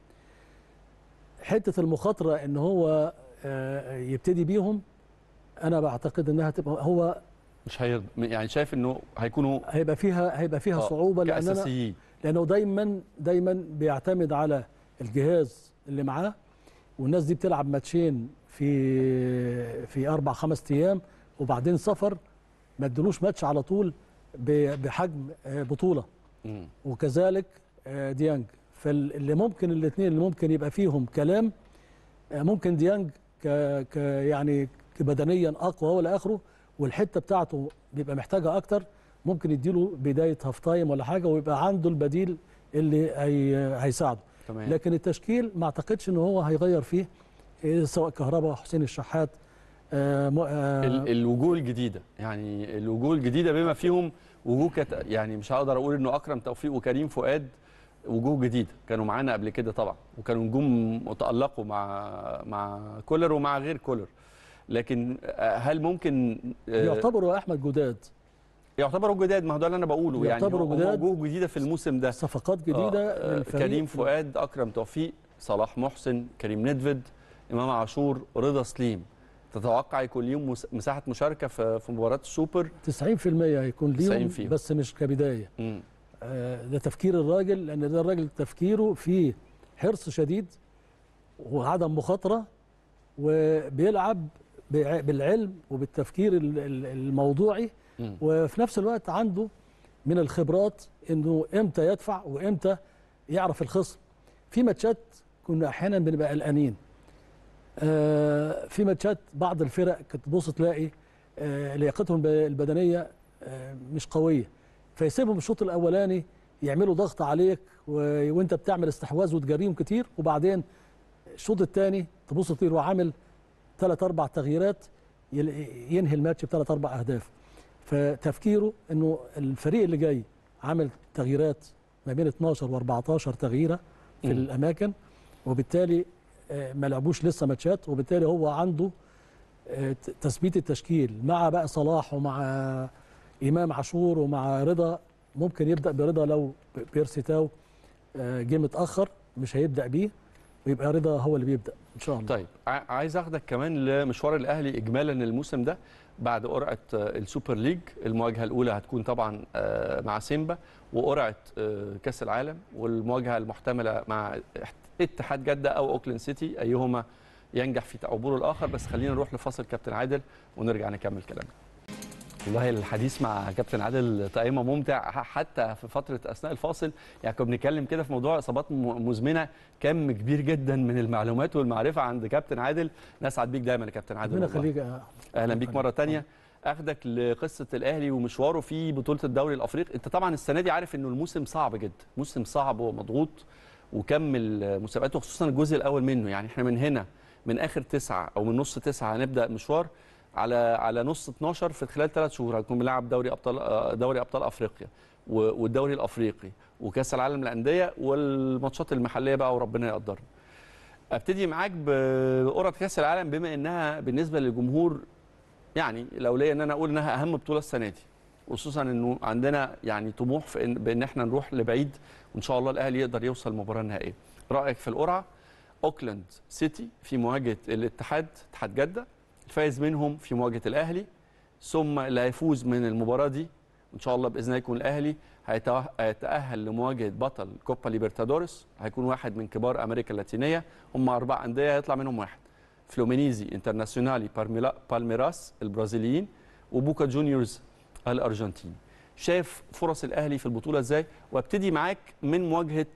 حته المخاطره ان هو آه، يبتدي بيهم انا بعتقد انها تبقى هو مش هيرضى يعني شايف انه هيكونوا هيبقى فيها هيبقى فيها آه، صعوبه لاننا كاساسيين لانه دايما دايما بيعتمد على الجهاز اللي معاه والناس دي بتلعب ماتشين في في اربع خمس ايام وبعدين سفر ما ادلوش ماتش على طول ب- بحجم آه، بطوله مم. وكذلك آه، ديانج فاللي ممكن الاثنين اللي ممكن يبقى فيهم كلام آه، ممكن ديانج ك ك يعني بدنيا اقوى ولا اخره والحته بتاعته بيبقى محتاجها اكتر ممكن يديله بدايه هاف تايم ولا حاجه ويبقى عنده البديل اللي هي هيساعده تمام لكن التشكيل ما اعتقدش ان هو هيغير فيه إيه، سواء كهرباء حسين الشحات آه م- آه ال- الوجوه الجديده يعني الوجوه الجديده بما فيهم وجوه كت... يعني مش هقدر اقول انه اكرم توفيق وكريم فؤاد وجوه جديده كانوا معانا قبل كده طبعا وكانوا نجوم متالقوا مع مع كولر ومع غير كولر لكن آه، هل ممكن آه، يعتبروا يا احمد جداد يعتبروا جداد ما هو ده اللي انا بقوله يعني يعتبروا هم جداد. وجوه جديده في الموسم ده صفقات جديده آه، آه، للفريق كريم فؤاد اكرم توفيق صلاح محسن كريم ندفد امام عاشور رضا سليم تتوقع يكون ليهم مس- مساحه مشاركه في في مباراه السوبر 90% هيكون ليهم 90 بس مش كبدايه مم. آه، ده تفكير الراجل لان ده الراجل تفكيره فيه حرص شديد وعدم مخاطره وبيلعب بع- بالعلم وبالتفكير ال- ال- الموضوعي مم. وفي نفس الوقت عنده من الخبرات انه امتى يدفع وامتى يعرف الخصم في ماتشات كنا احيانا بنبقى قلقانين آه، في ماتشات بعض الفرق كنت تبص تلاقي آه، لياقتهم الب- البدنيه آه، مش قويه فيسيبهم الشوط الاولاني يعملوا ضغط عليك و- وانت بتعمل استحواذ وتجريهم كتير وبعدين الشوط الثاني تبص تلاقيه هو عامل ثلاث اربع تغييرات يل- ينهي الماتش بثلاث اربع اهداف فتفكيره انه الفريق اللي جاي عامل تغييرات ما بين 12 و14 تغييره في مم. الاماكن وبالتالي آه، ما لعبوش لسه ماتشات وبالتالي هو عنده آه، ت- تثبيت التشكيل مع بقى صلاح ومع امام عاشور ومع رضا ممكن يبدا برضا لو ب- بيرسي تاو آه، جه متاخر مش هيبدا بيه ويبقى رضا هو اللي بيبدا ان شاء الله طيب ع- عايز اخدك كمان لمشوار الاهلي اجمالا الموسم ده بعد قرعه آه، السوبر ليج المواجهه الاولى هتكون طبعا آه، مع سيمبا وقرعه آه، كاس العالم والمواجهه المحتمله مع اتحاد جده او اوكلاند سيتي ايهما ينجح في عبور الاخر بس خلينا نروح لفاصل كابتن عادل ونرجع نكمل كلامنا والله الحديث مع كابتن عادل طائمه ممتع ح- حتى في فتره اثناء الفاصل يعني كنا بنتكلم كده في موضوع اصابات م- مزمنه كم كبير جدا من المعلومات والمعرفه عند كابتن عادل نسعد بيك دايما يا كابتن عادل ربنا والله. يخليك يا اهلا بيك مره تانية اخدك لقصه الاهلي ومشواره في بطوله الدوري الافريقي انت طبعا السنه دي عارف انه الموسم صعب جدا موسم صعب ومضغوط وكم المسابقات وخصوصا الجزء الاول منه يعني احنا من هنا من اخر تسعة او من نص تسعة هنبدا مشوار على على نص 12 في خلال ثلاث شهور هنكون بنلعب دوري ابطال آه، دوري ابطال افريقيا و- والدوري الافريقي وكاس العالم للانديه والماتشات المحليه بقى وربنا يقدرنا ابتدي معاك بقرعه كاس العالم بما انها بالنسبه للجمهور يعني لو ليا ان انا اقول انها اهم بطوله السنه دي خصوصا انه عندنا يعني طموح في إن بان احنا نروح لبعيد وان شاء الله الاهلي يقدر يوصل المباراه النهائيه رايك في القرعه اوكلاند سيتي في مواجهه الاتحاد اتحاد جده الفائز منهم في مواجهه الاهلي ثم اللي هيفوز من المباراه دي ان شاء الله باذن الله يكون الاهلي هيتوه- هيتاهل لمواجهه بطل كوبا ليبرتادوريس هيكون واحد من كبار امريكا اللاتينيه هم اربع انديه هيطلع منهم واحد فلومينيزي انترناسيونالي بارميلا- بالميراس البرازيليين وبوكا جونيورز الارجنتيني شايف فرص الاهلي في البطوله ازاي وابتدي معاك من مواجهه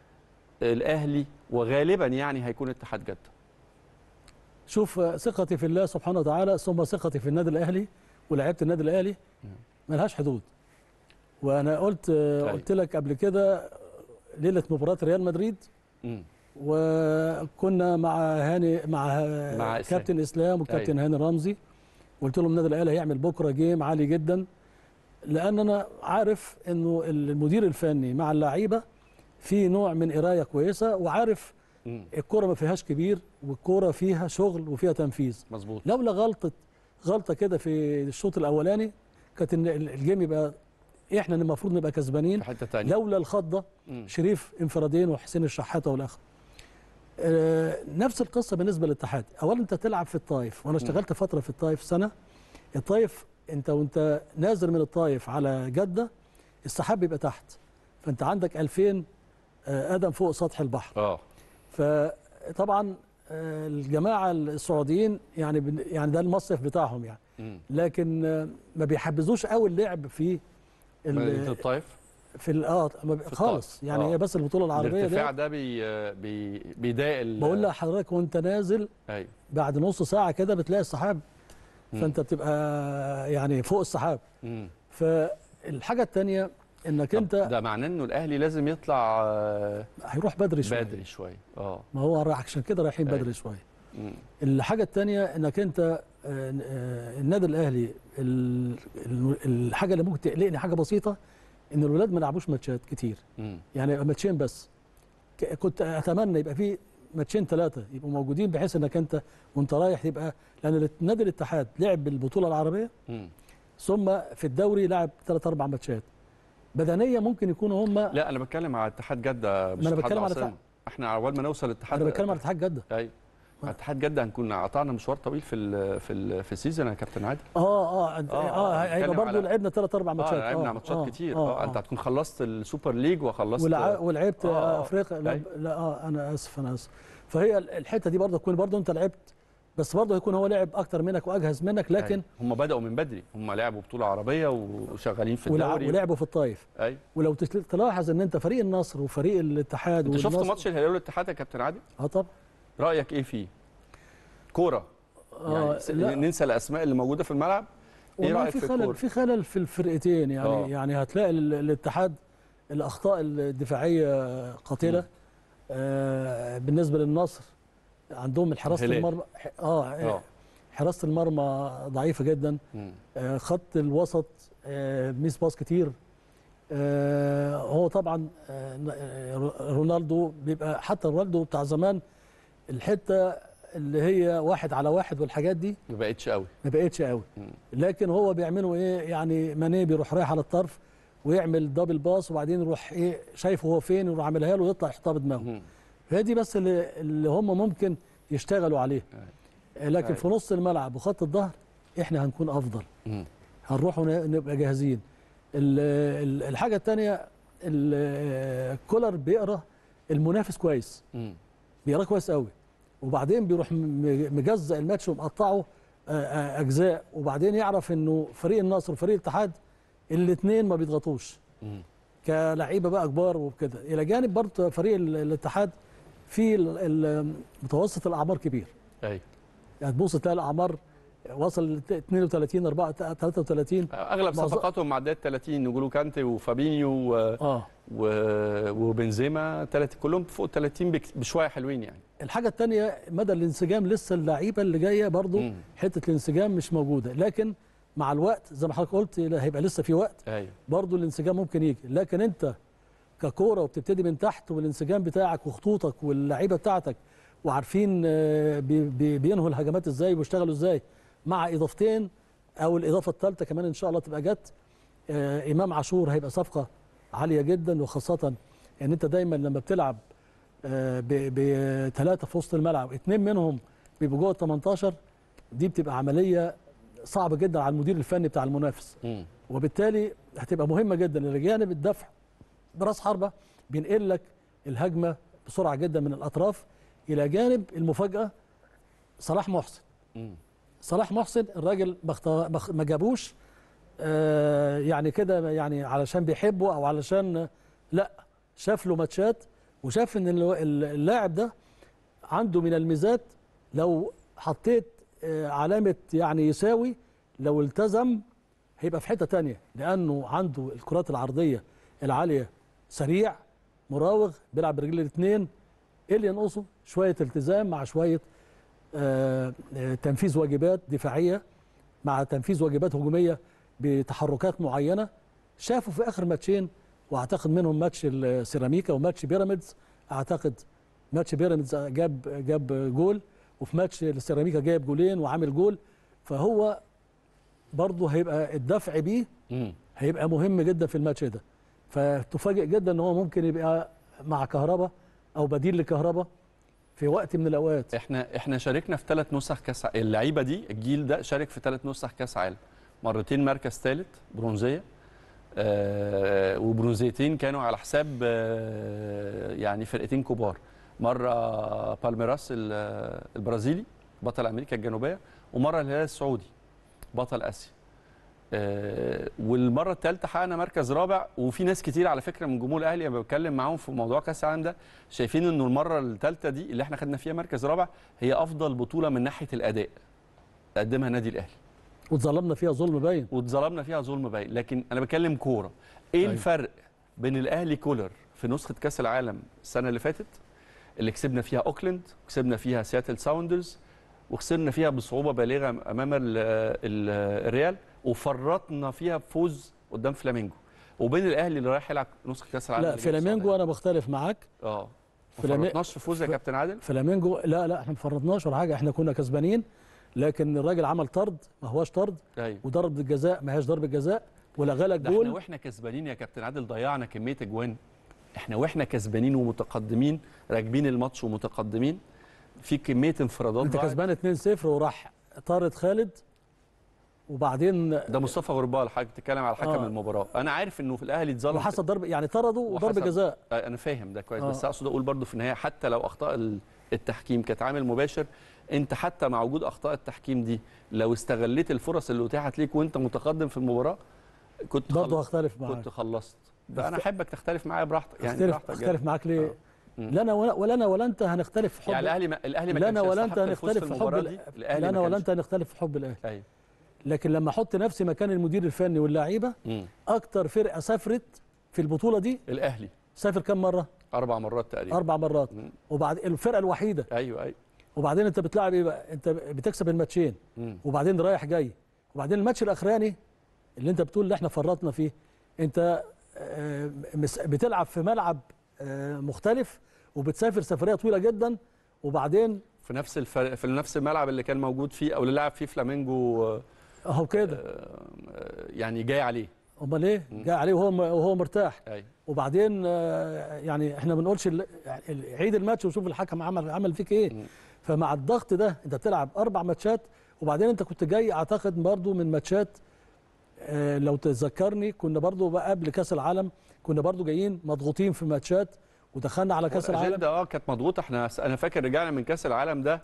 الاهلي وغالبا يعني هيكون اتحاد جده شوف آه، ثقتي في الله سبحانه وتعالى ثم ثقتي في النادي الاهلي ولاعيبه النادي الاهلي ملهاش حدود وانا قلت آه، أيوة. قلت لك قبل كده ليله مباراه ريال مدريد مم. وكنا مع هاني مع, مع إسلام. كابتن اسلام وكابتن هاني رمزي قلت لهم النادي الاهلي هيعمل بكره جيم عالي جدا لان انا عارف انه المدير الفني مع اللعيبه في نوع من قرايه كويسه وعارف مم. الكوره ما فيهاش كبير والكوره فيها شغل وفيها تنفيذ مظبوط لولا غلطه غلطه كده في الشوط الاولاني كانت إن الجيم يبقى احنا اللي المفروض نبقى كسبانين في حته ثانيه لولا الخضه مم. شريف انفرادين وحسين الشحاته والاخر آه نفس القصه بالنسبه للاتحاد اولا انت تلعب في الطايف وانا اشتغلت فتره في الطايف سنه الطايف انت وانت نازل من الطايف على جده السحاب بيبقى تحت فانت عندك 2000 آه، قدم فوق سطح البحر اه فطبعا آه، الجماعه السعوديين يعني بن- يعني ده المصيف بتاعهم يعني مم. لكن آه، ما بيحبذوش قوي اللعب في ال- مدينه الطائف في ال- اه ما بي- في خالص الطائف. يعني آه. هي بس البطوله العربيه الارتفاع دي ده بي بي بيضايق ال- بقول لحضرتك وانت نازل ايوه بعد نص ساعه كده بتلاقي السحاب مم. فانت بتبقى يعني فوق السحاب مم. فالحاجه الثانيه انك طب انت ده معناه انه الاهلي لازم يطلع آه، هيروح بدري شويه بدري شويه اه ما هو رايح عشان كده رايحين أيوة. بدري شويه مم. الحاجه الثانيه انك انت آه، آه، النادي الاهلي ال- ال- الحاجه اللي ممكن تقلقني حاجه بسيطه ان الولاد ما لعبوش ماتشات كتير مم. يعني يبقى ماتشين بس ك- كنت اتمنى يبقى في ماتشين ثلاثه يبقوا موجودين بحيث انك انت وانت رايح يبقى لان نادي الاتحاد لعب بالبطوله العربيه مم. ثم في الدوري لعب ثلاث اربع ماتشات بدنيه ممكن يكونوا هم لا انا بتكلم على اتحاد جده مش ما أنا اتحاد بتكلم على العاصمة. اتحاد- احنا اول ما نوصل اتحاد انا بتكلم على اتحاد جده ايوه اتحاد جده هنكون قطعنا مشوار طويل في ال في ال في السيزون يا كابتن عادل اه اه اه, آه، آه هيبقى بنتكلم برضه على- لعبنا ثلاث اربع ماتشات اه لعبنا ماتشات آه كتير آه, اه, انت هتكون خلصت السوبر ليج وخلصت ولع... ولعبت آه، آه آه. افريقيا لا, أيوة. لا اه انا اسف انا اسف فهي الحته دي برضه تكون برضه انت لعبت بس برضه هيكون هو لعب اكتر منك واجهز منك لكن أيوة. هم بداوا من بدري هم لعبوا بطوله عربيه وشغالين في ولع... الدوري ولعبوا في الطايف ايوه ولو تت- تلاحظ ان انت فريق النصر وفريق الاتحاد انت شفت والنصر- ماتش الهلال والاتحاد يا كابتن عادل اه طبعا رايك ايه فيه كوره آه يعني س- لا ننسى الاسماء اللي موجوده في الملعب ايه والله رايك في في خلل الكوره في خلل في الفرقتين يعني آه. يعني هتلاقي ال- الاتحاد الاخطاء الدفاعيه قاتله مم. آه بالنسبه للنصر عندهم حراسه الهلال. المرمى ح- اه اه حراسه المرمى ضعيفه جدا مم. آه خط الوسط آه ميس باس كتير آه هو طبعا آه آه، رونالدو بيبقى حتى رونالدو بتاع زمان الحته اللي هي واحد على واحد والحاجات دي ما بقتش قوي ما بقتش قوي مم. لكن هو بيعملوا ايه يعني ماني بيروح رايح على الطرف ويعمل دبل باص وبعدين يروح ايه شايفه هو فين يروح عاملها له ويطلع يحطها بدماغه مم. هي دي بس اللي, اللي هم ممكن يشتغلوا عليه لكن أيوة. في نص الملعب وخط الظهر احنا هنكون افضل مم. هنروح ون- نبقى جاهزين ال- ال- الحاجه الثانيه كولر بيقرا المنافس كويس مم. بيقراه كويس قوي وبعدين بيروح م- مجزء الماتش ومقطعه آه، آه، اجزاء وبعدين يعرف انه فريق النصر وفريق الاتحاد الاثنين ما بيضغطوش مم. كلعيبه بقى كبار وكده الى جانب برضه فريق ال- الاتحاد في ال- ال- متوسط الاعمار كبير ايوه يعني تبص تلاقي الاعمار وصل ل 32 4 33 اغلب معظم- صفقاتهم معدات 30 نجولو كانتي وفابينيو و... اه و... وبنزيما 30 كلهم فوق 30 بك... بشويه حلوين يعني الحاجه الثانيه مدى الانسجام لسه اللعيبه اللي جايه برضه مم. حته الانسجام مش موجوده لكن مع الوقت زي ما حضرتك قلت لا، هيبقى لسه في وقت ايوه برضه الانسجام ممكن يجي لكن انت ككوره وبتبتدي من تحت والانسجام بتاعك وخطوطك واللعيبه بتاعتك وعارفين آه، بي- بي- بينهوا الهجمات ازاي ويشتغلوا ازاي مع اضافتين او الاضافه الثالثه كمان ان شاء الله تبقى جت آه، امام عاشور هيبقى صفقه عاليه جدا وخاصه ان انت دايما لما بتلعب بثلاثه في وسط الملعب اثنين منهم بيبقوا جوه ال 18 دي بتبقى عمليه صعبه جدا على المدير الفني بتاع المنافس مم. وبالتالي هتبقى مهمه جدا الى جانب الدفع براس حربه بينقل لك الهجمه بسرعه جدا من الاطراف الى جانب المفاجاه صلاح محسن مم. صلاح محسن الراجل ما اخت- ما اخ- ما جابوش آه يعني كده يعني علشان بيحبه او علشان لا شاف له ماتشات وشاف ان الو- اللاعب ده عنده من الميزات لو حطيت آه علامه يعني يساوي لو التزم هيبقى في حته تانية لانه عنده الكرات العرضيه العاليه سريع مراوغ بيلعب برجل الاثنين ايه اللي ينقصه شويه التزام مع شويه آه، آه، تنفيذ واجبات دفاعيه مع تنفيذ واجبات هجوميه بتحركات معينه شافوا في اخر ماتشين واعتقد منهم ماتش السيراميكا وماتش بيراميدز اعتقد ماتش بيراميدز جاب جاب جول وفي ماتش السيراميكا جايب جولين وعامل جول فهو برضه هيبقى الدفع بيه مم. هيبقى مهم جدا في الماتش ده فتفاجئ جدا ان هو ممكن يبقى مع كهربا او بديل لكهربا في وقت من الاوقات احنا احنا شاركنا في ثلاث نسخ كاس ع- اللعيبه دي الجيل ده شارك في ثلاث نسخ كاس عالم مرتين مركز ثالث برونزيه آه وبرونزيتين كانوا على حساب آه يعني فرقتين كبار مره بالميراس ال- البرازيلي بطل امريكا الجنوبيه ومره الهلال السعودي بطل اسيا آه، والمره الثالثه حققنا مركز رابع وفي ناس كتير على فكره من جمهور الاهلي لما بتكلم معاهم في موضوع كاس العالم ده شايفين انه المره الثالثه دي اللي احنا خدنا فيها مركز رابع هي افضل بطوله من ناحيه الاداء قدمها النادي الاهلي واتظلمنا فيها ظلم باين واتظلمنا فيها ظلم باين لكن انا بتكلم كوره ايه أيوة. الفرق بين الاهلي كولر في نسخه كاس العالم السنه اللي فاتت اللي كسبنا فيها اوكلاند كسبنا فيها سياتل ساوندرز وخسرنا فيها بصعوبه بالغه امام ال ال الريال وفرطنا فيها بفوز قدام فلامينجو وبين الاهلي اللي رايح يلعب نسخه كاس العالم لا اللي جاي في فلامينجو السعودية. انا بختلف معاك اه ما فلامي- فرطناش في فوز يا ف- كابتن عادل فلامينجو لا لا احنا ما فرطناش ولا حاجه احنا كنا كسبانين لكن الراجل عمل طرد ما هواش طرد ايوه وضرب الجزاء ما هياش ضربه جزاء ولغى لك ده احنا جول واحنا كسبانين يا كابتن عادل ضيعنا كميه اجوان احنا واحنا كسبانين ومتقدمين راكبين الماتش ومتقدمين في كميه انفرادات انت ضاعت. كسبان 2-0 وراح طارد خالد وبعدين ده مصطفى غربال حضرتك بتتكلم على حكم آه. المباراه انا عارف انه في الاهلي اتظلم وحصل ضرب يعني طردوا وضرب وحصل- جزاء آه، انا فاهم ده كويس آه. بس اقصد اقول برضو في النهايه حتى لو اخطاء ال- التحكيم كانت عامل مباشر انت حتى مع وجود اخطاء التحكيم دي لو استغليت الفرص اللي اتاحت ليك وانت متقدم في المباراه كنت برضه خلص- هختلف معاك كنت خلصت ده انا أخت- احبك تختلف معايا براحتك يعني اختلف براحتك اختلف معاك ليه؟ آه. مم. لا انا ولا, ولا انا ولا انت هنختلف في حب يعني الاهلي ما الاهلي ما لا كانش انا ولا انت يستحق الفوز هنختلف في حب المباراة ال- دي. الاهلي لا انا ما ولا كانش- انت هنختلف في حب الاهلي ايوه لكن لما احط نفسي مكان المدير الفني واللعيبه مم. اكتر فرقه سافرت في البطوله دي الاهلي سافر كم مره؟ اربع مرات تقريبا اربع مرات مم. وبعد الفرقه الوحيده ايوه ايوه وبعدين انت بتلعب ايه بقى؟ انت بتكسب الماتشين مم. وبعدين رايح جاي وبعدين الماتش الاخراني اللي انت بتقول اللي احنا فرطنا فيه انت آه، مس- بتلعب في ملعب آه، مختلف وبتسافر سفريه طويله جدا وبعدين في نفس الفرق في نفس الملعب اللي كان موجود فيه او اللي لعب فيه فلامينجو آه، اهو كده آه، يعني جاي عليه امال ايه؟ مم. جاي عليه وهو وهو مرتاح ايوه وبعدين آه، يعني احنا ما بنقولش ال- يعني عيد الماتش وشوف الحكم عمل عمل فيك ايه مم. فمع الضغط ده انت بتلعب اربع ماتشات وبعدين انت كنت جاي اعتقد برضو من ماتشات آه، لو تتذكرني كنا برضو بقى قبل كاس العالم كنا برضو جايين مضغوطين في ماتشات ودخلنا على كاس العالم الأجندة اه كانت مضغوطه احنا انا فاكر رجعنا من كاس العالم ده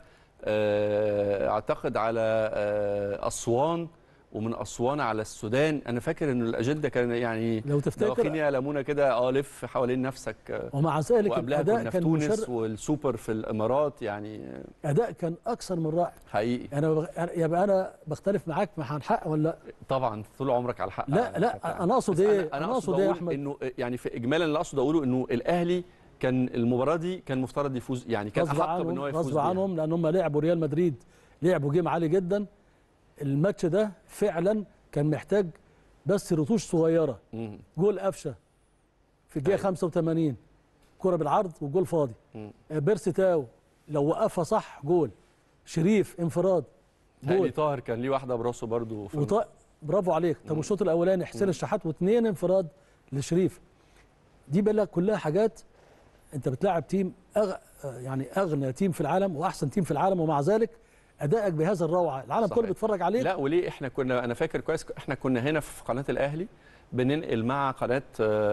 آه، اعتقد على آه، اسوان ومن اسوان على السودان انا فاكر ان الاجنده كان يعني لو تفتكر واخدين يعلمونا كده اه لف حوالين نفسك آه، ومع ذلك وقبلها الاداء كنا في كان تونس مشر... والسوبر في الامارات يعني آه، اداء كان اكثر من رائع حقيقي انا بغ... أنا- يبقى انا بختلف معاك مع الحق ولا لا طبعا طول عمرك على حق لا على لا فكرة. انا اقصد بس ايه انا, أنا اقصد ايه يا اقول احمد انه يعني في اجمالا اللي اقصد اقوله انه الاهلي كان المباراه دي كان مفترض يفوز يعني كان غصب احق بان عنهم هو يفوز غصب بيها. عنهم لان هم لعبوا ريال مدريد لعبوا جيم عالي جدا الماتش ده فعلا كان محتاج بس رتوش صغيره مم. جول قفشه في الدقيقه أيوة. 85 كره بالعرض والجول فاضي مم. آه، بيرسي تاو لو وقفها صح جول شريف انفراد هاني جول طاهر كان ليه واحده براسه برضو في وط... برافو عليك طب مم. والشوط الاولاني حسين الشحات واثنين انفراد لشريف دي بقى كلها حاجات انت بتلاعب تيم أغ... آه، يعني اغنى تيم في العالم واحسن تيم في العالم ومع ذلك ادائك بهذا الروعه العالم صحيح. كله بيتفرج عليك لا وليه احنا كنا انا فاكر كويس احنا كنا هنا في قناه الاهلي بننقل مع قناه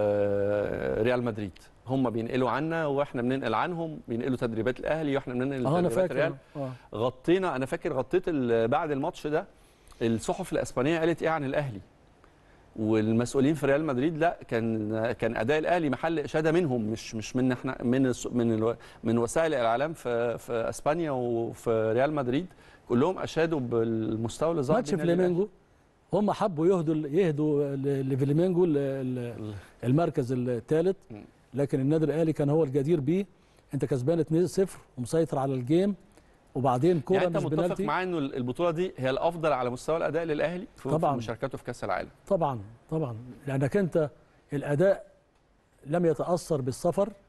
آه، ريال مدريد هم بينقلوا عنا واحنا بننقل عنهم بينقلوا تدريبات الاهلي واحنا بننقل اه انا تدريبات الريال فاكر اه غطينا انا فاكر غطيت ال- بعد الماتش ده الصحف الاسبانيه قالت ايه عن الاهلي والمسؤولين في ريال مدريد لا كان كان اداء الاهلي محل اشاده منهم مش مش من احنا من الس- من الو- من وسائل الاعلام في في اسبانيا وفي ريال مدريد كلهم اشادوا بالمستوى اللي ظهر ماتش بيه النادي الأهلي. فليمينجو هم حبوا يهدوا يهدوا ل- لفليمينجو ال- ال- المركز الثالث مم. لكن النادي الاهلي كان هو الجدير بيه انت كسبان 2-0 ومسيطر على الجيم وبعدين كوره يعني انت مش متفق بنالتي معايا انه البطوله دي هي الافضل على مستوى الاداء للاهلي في طبعاً. في مشاركته في كاس العالم طبعا طبعا لانك انت الاداء لم يتاثر بالسفر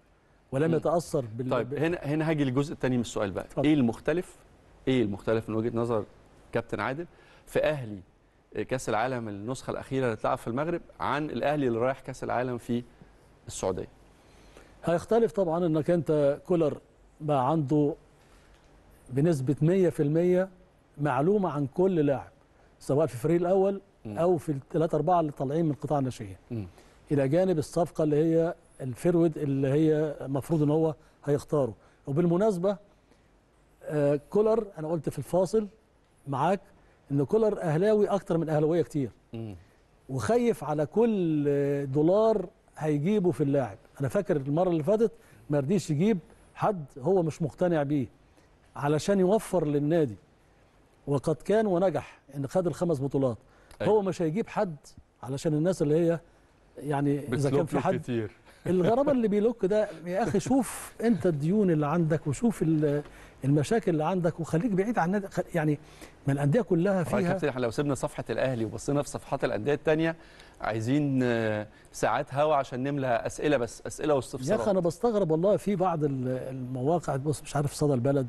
ولم مم. يتاثر بال طيب هنا هنا هاجي للجزء الثاني من السؤال بقى اتفضل. ايه المختلف ايه المختلف من وجهه نظر كابتن عادل في اهلي كاس العالم النسخه الاخيره اللي اتلعب في المغرب عن الاهلي اللي رايح كاس العالم في السعوديه هيختلف طبعا انك انت كولر بقى عنده بنسبه 100% معلومه عن كل لاعب سواء في الفريق الاول مم. او في الثلاثه اربعه اللي طالعين من قطاع الناشئين مم. الى جانب الصفقه اللي هي الفرود اللي هي المفروض ان هو هيختاره وبالمناسبه آه، كولر انا قلت في الفاصل معاك ان كولر اهلاوي اكتر من اهلاويه كتير مم. وخايف على كل دولار هيجيبه في اللاعب انا فاكر المره اللي فاتت ما رضيش يجيب حد هو مش مقتنع بيه علشان يوفر للنادي وقد كان ونجح ان خد الخمس بطولات أيوة. هو مش هيجيب حد علشان الناس اللي هي يعني اذا كان في حد كتير الغرابه اللي بيلوك ده يا اخي شوف انت الديون اللي عندك وشوف ال- المشاكل اللي عندك وخليك بعيد عن النادي خ- يعني ما الانديه كلها يا فيها كابتن احنا لو سيبنا صفحه الاهلي وبصينا في صفحات الانديه الثانيه عايزين آه، ساعات هوا عشان نملى اسئله بس اسئله يا واستفسارات اخي انا بستغرب والله في بعض ال- المواقع بص مش عارف صدى البلد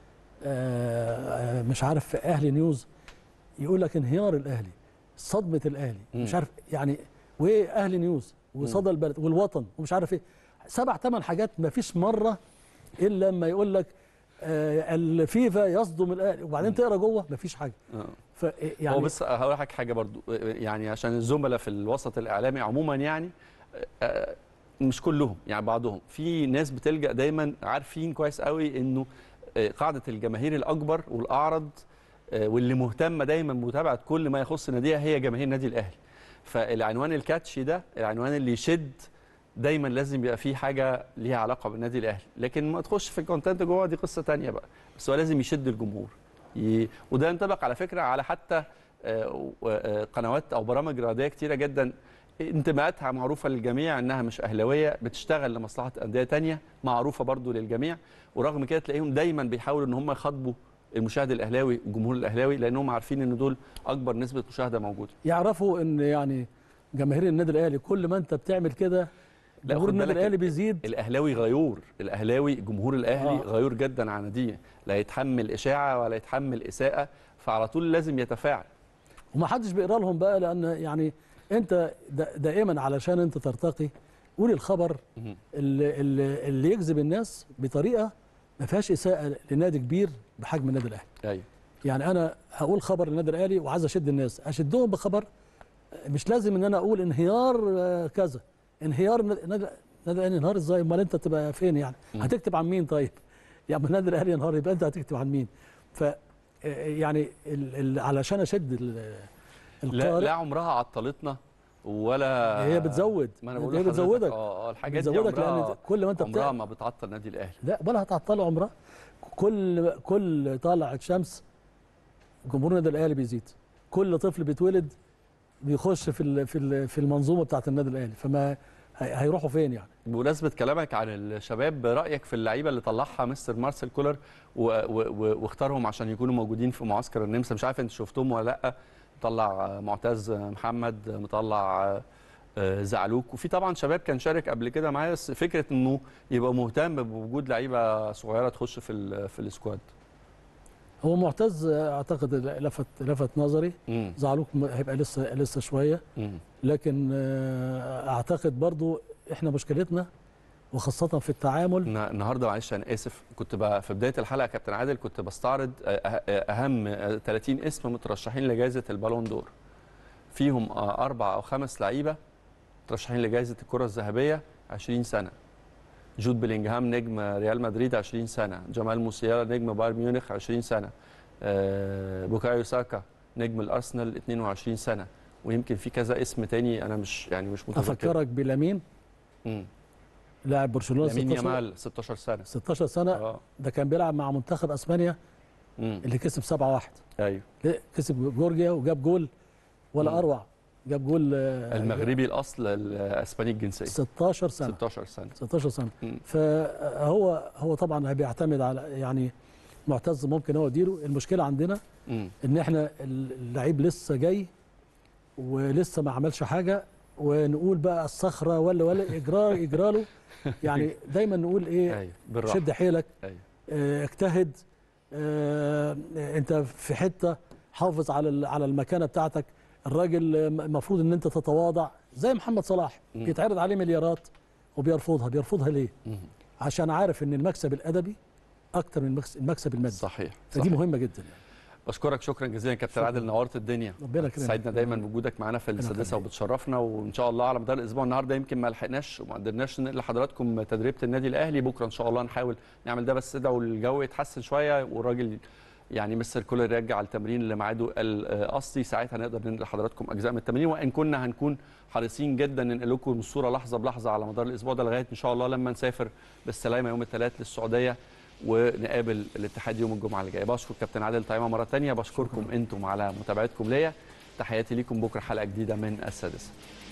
آه، آه، مش عارف اهلي نيوز يقول لك انهيار الاهلي صدمه الاهلي مم. مش عارف يعني وايه اهلي نيوز وصدى البلد والوطن ومش عارف ايه سبع ثمان حاجات ما فيش مره الا لما يقول لك آه، الفيفا يصدم الاهلي وبعدين تقرا جوه ما فيش حاجه آه. ف يعني هو بس هقول لك حاجه برضو يعني عشان الزملاء في الوسط الاعلامي عموما يعني آه، مش كلهم يعني بعضهم في ناس بتلجا دايما عارفين كويس قوي انه آه، قاعده الجماهير الاكبر والاعرض آه، واللي مهتمه دايما بمتابعه كل ما يخص ناديها هي جماهير النادي الاهلي فالعنوان الكاتشي ده العنوان اللي يشد دايما لازم يبقى فيه حاجه ليها علاقه بالنادي الاهلي لكن ما تخش في الكونتنت جوه دي قصه تانية بقى بس هو لازم يشد الجمهور ي... وده ينطبق على فكره على حتى آه، آه، قنوات او برامج رياضيه كتيره جدا انتماءاتها معروفه للجميع انها مش اهلاويه بتشتغل لمصلحه انديه تانية معروفه برضو للجميع ورغم كده تلاقيهم دايما بيحاولوا ان هم يخاطبوا المشاهد الاهلاوي والجمهور الاهلاوي لانهم عارفين ان دول اكبر نسبه مشاهده موجوده يعرفوا ان يعني جماهير النادي الاهلي كل ما انت بتعمل كده لا، جمهور خد النادي بالك الاهلي بيزيد الاهلاوي غيور الاهلاوي جمهور الاهلي آه. غيور جدا على ناديه لا يتحمل اشاعه ولا يتحمل اساءه فعلى طول لازم يتفاعل وما حدش بيقرا لهم بقى لان يعني انت دا- دائما علشان انت ترتقي قول الخبر مهم. اللي, اللي, اللي يجذب الناس بطريقه ما فيهاش اساءه لنادي كبير بحجم النادي الاهلي ايوه يعني انا هقول خبر للنادي الاهلي وعايز اشد الناس اشدهم بخبر مش لازم ان انا اقول انهيار آه، كذا انهيار النادي النادي النادي الاهلي ينهار ازاي امال انت تبقى فين يعني مم. هتكتب عن مين طيب يعني النادي الاهلي ينهار يبقى انت هتكتب عن مين ف آه، يعني ال ال علشان اشد ال- لا, القارئ لا عمرها عطلتنا ولا هي بتزود ما انا هي بقول لحضرتك، بتزودك اه اه الحاجات دي بتزودك لان عمرها كل ما انت عمرها بتاع ما بتعطل النادي الاهلي لا ولا هتعطل عمرها كل كل طالعه شمس جمهور النادي الاهلي بيزيد كل طفل بيتولد بيخش في ال- في ال- في المنظومه بتاعه النادي الاهلي فما هي- هيروحوا فين يعني بمناسبه كلامك عن الشباب رايك في اللعيبه اللي طلعها مستر مارسيل كولر و- و- و- واختارهم عشان يكونوا موجودين في معسكر النمسا مش عارف انت شفتهم ولا لا مطلع معتز محمد مطلع آه، زعلوك وفي طبعا شباب كان شارك قبل كده معايا بس فكره انه يبقى مهتم بوجود لعيبه صغيره تخش في ال- في السكواد هو معتز اعتقد لفت لفت نظري مم. زعلوك م- هيبقى لسه لسه شويه مم. لكن آه، اعتقد برضو احنا مشكلتنا وخاصه في التعامل النا- النهارده معلش انا اسف كنت بقى في بدايه الحلقه يا كابتن عادل كنت بستعرض أه- أه- اهم آه، 30 اسم مترشحين لجائزه البالون دور فيهم آه، اربع او خمس لعيبه مترشحين لجائزه الكره الذهبيه 20 سنه جود بلينجهام نجم ريال مدريد 20 سنه جمال موسيالا نجم بايرن ميونخ 20 سنه آه، بوكايو ساكا نجم الارسنال 22 سنه ويمكن في كذا اسم تاني انا مش يعني مش متذكر افكرك بلامين مم. لاعب برشلونه لامين 16 يامال 16 سنه 16 سنه اه ده كان بيلعب مع منتخب اسبانيا مم. اللي كسب 7-1 ايوه ليه؟ كسب جورجيا وجاب جول ولا مم. اروع جاب جول آه، المغربي الاصل الاسباني الجنسيه 16 سنه 16 سنه 16 سنه مم. فهو هو طبعا بيعتمد على يعني معتز ممكن هو يديره المشكله عندنا مم. ان احنا اللعيب لسه جاي ولسه ما عملش حاجه ونقول بقى الصخره ولا ولا اجرار اجراله يعني دايما نقول ايه ايوه بالراحه شد حيلك ايوه آه، اجتهد آه، انت في حته حافظ على ال- على المكانه بتاعتك الراجل آه، المفروض ان انت تتواضع زي محمد صلاح مم. بيتعرض عليه مليارات وبيرفضها بيرفضها ليه مم. عشان عارف ان المكسب الادبي اكتر من المكس- المكسب المادي صحيح فدي صحيح. مهمه جدا يعني. بشكرك شكرا جزيلا كابتن شكراً. عادل نورت الدنيا ربنا يكرمك سعدنا دايما بوجودك معانا في السادسه يخليك. وبتشرفنا وان شاء الله على مدار الاسبوع النهارده يمكن ما لحقناش وما قدرناش ننقل لحضراتكم تدريبه النادي الاهلي بكره ان شاء الله نحاول نعمل ده بس ادعوا الجو يتحسن شويه والراجل يعني مستر كولر يرجع التمرين لميعاده الاصلي ساعتها نقدر ننقل لحضراتكم اجزاء من التمرين وان كنا هنكون حريصين جدا ننقل لكم الصوره لحظه بلحظه على مدار الاسبوع ده لغايه ان شاء الله لما نسافر بالسلامه يوم الثلاث للسعوديه ونقابل الاتحاد يوم الجمعه اللي جايه بشكر كابتن عادل طعيمه مره ثانيه بشكركم انتم على متابعتكم ليا تحياتي ليكم بكره حلقه جديده من السادسه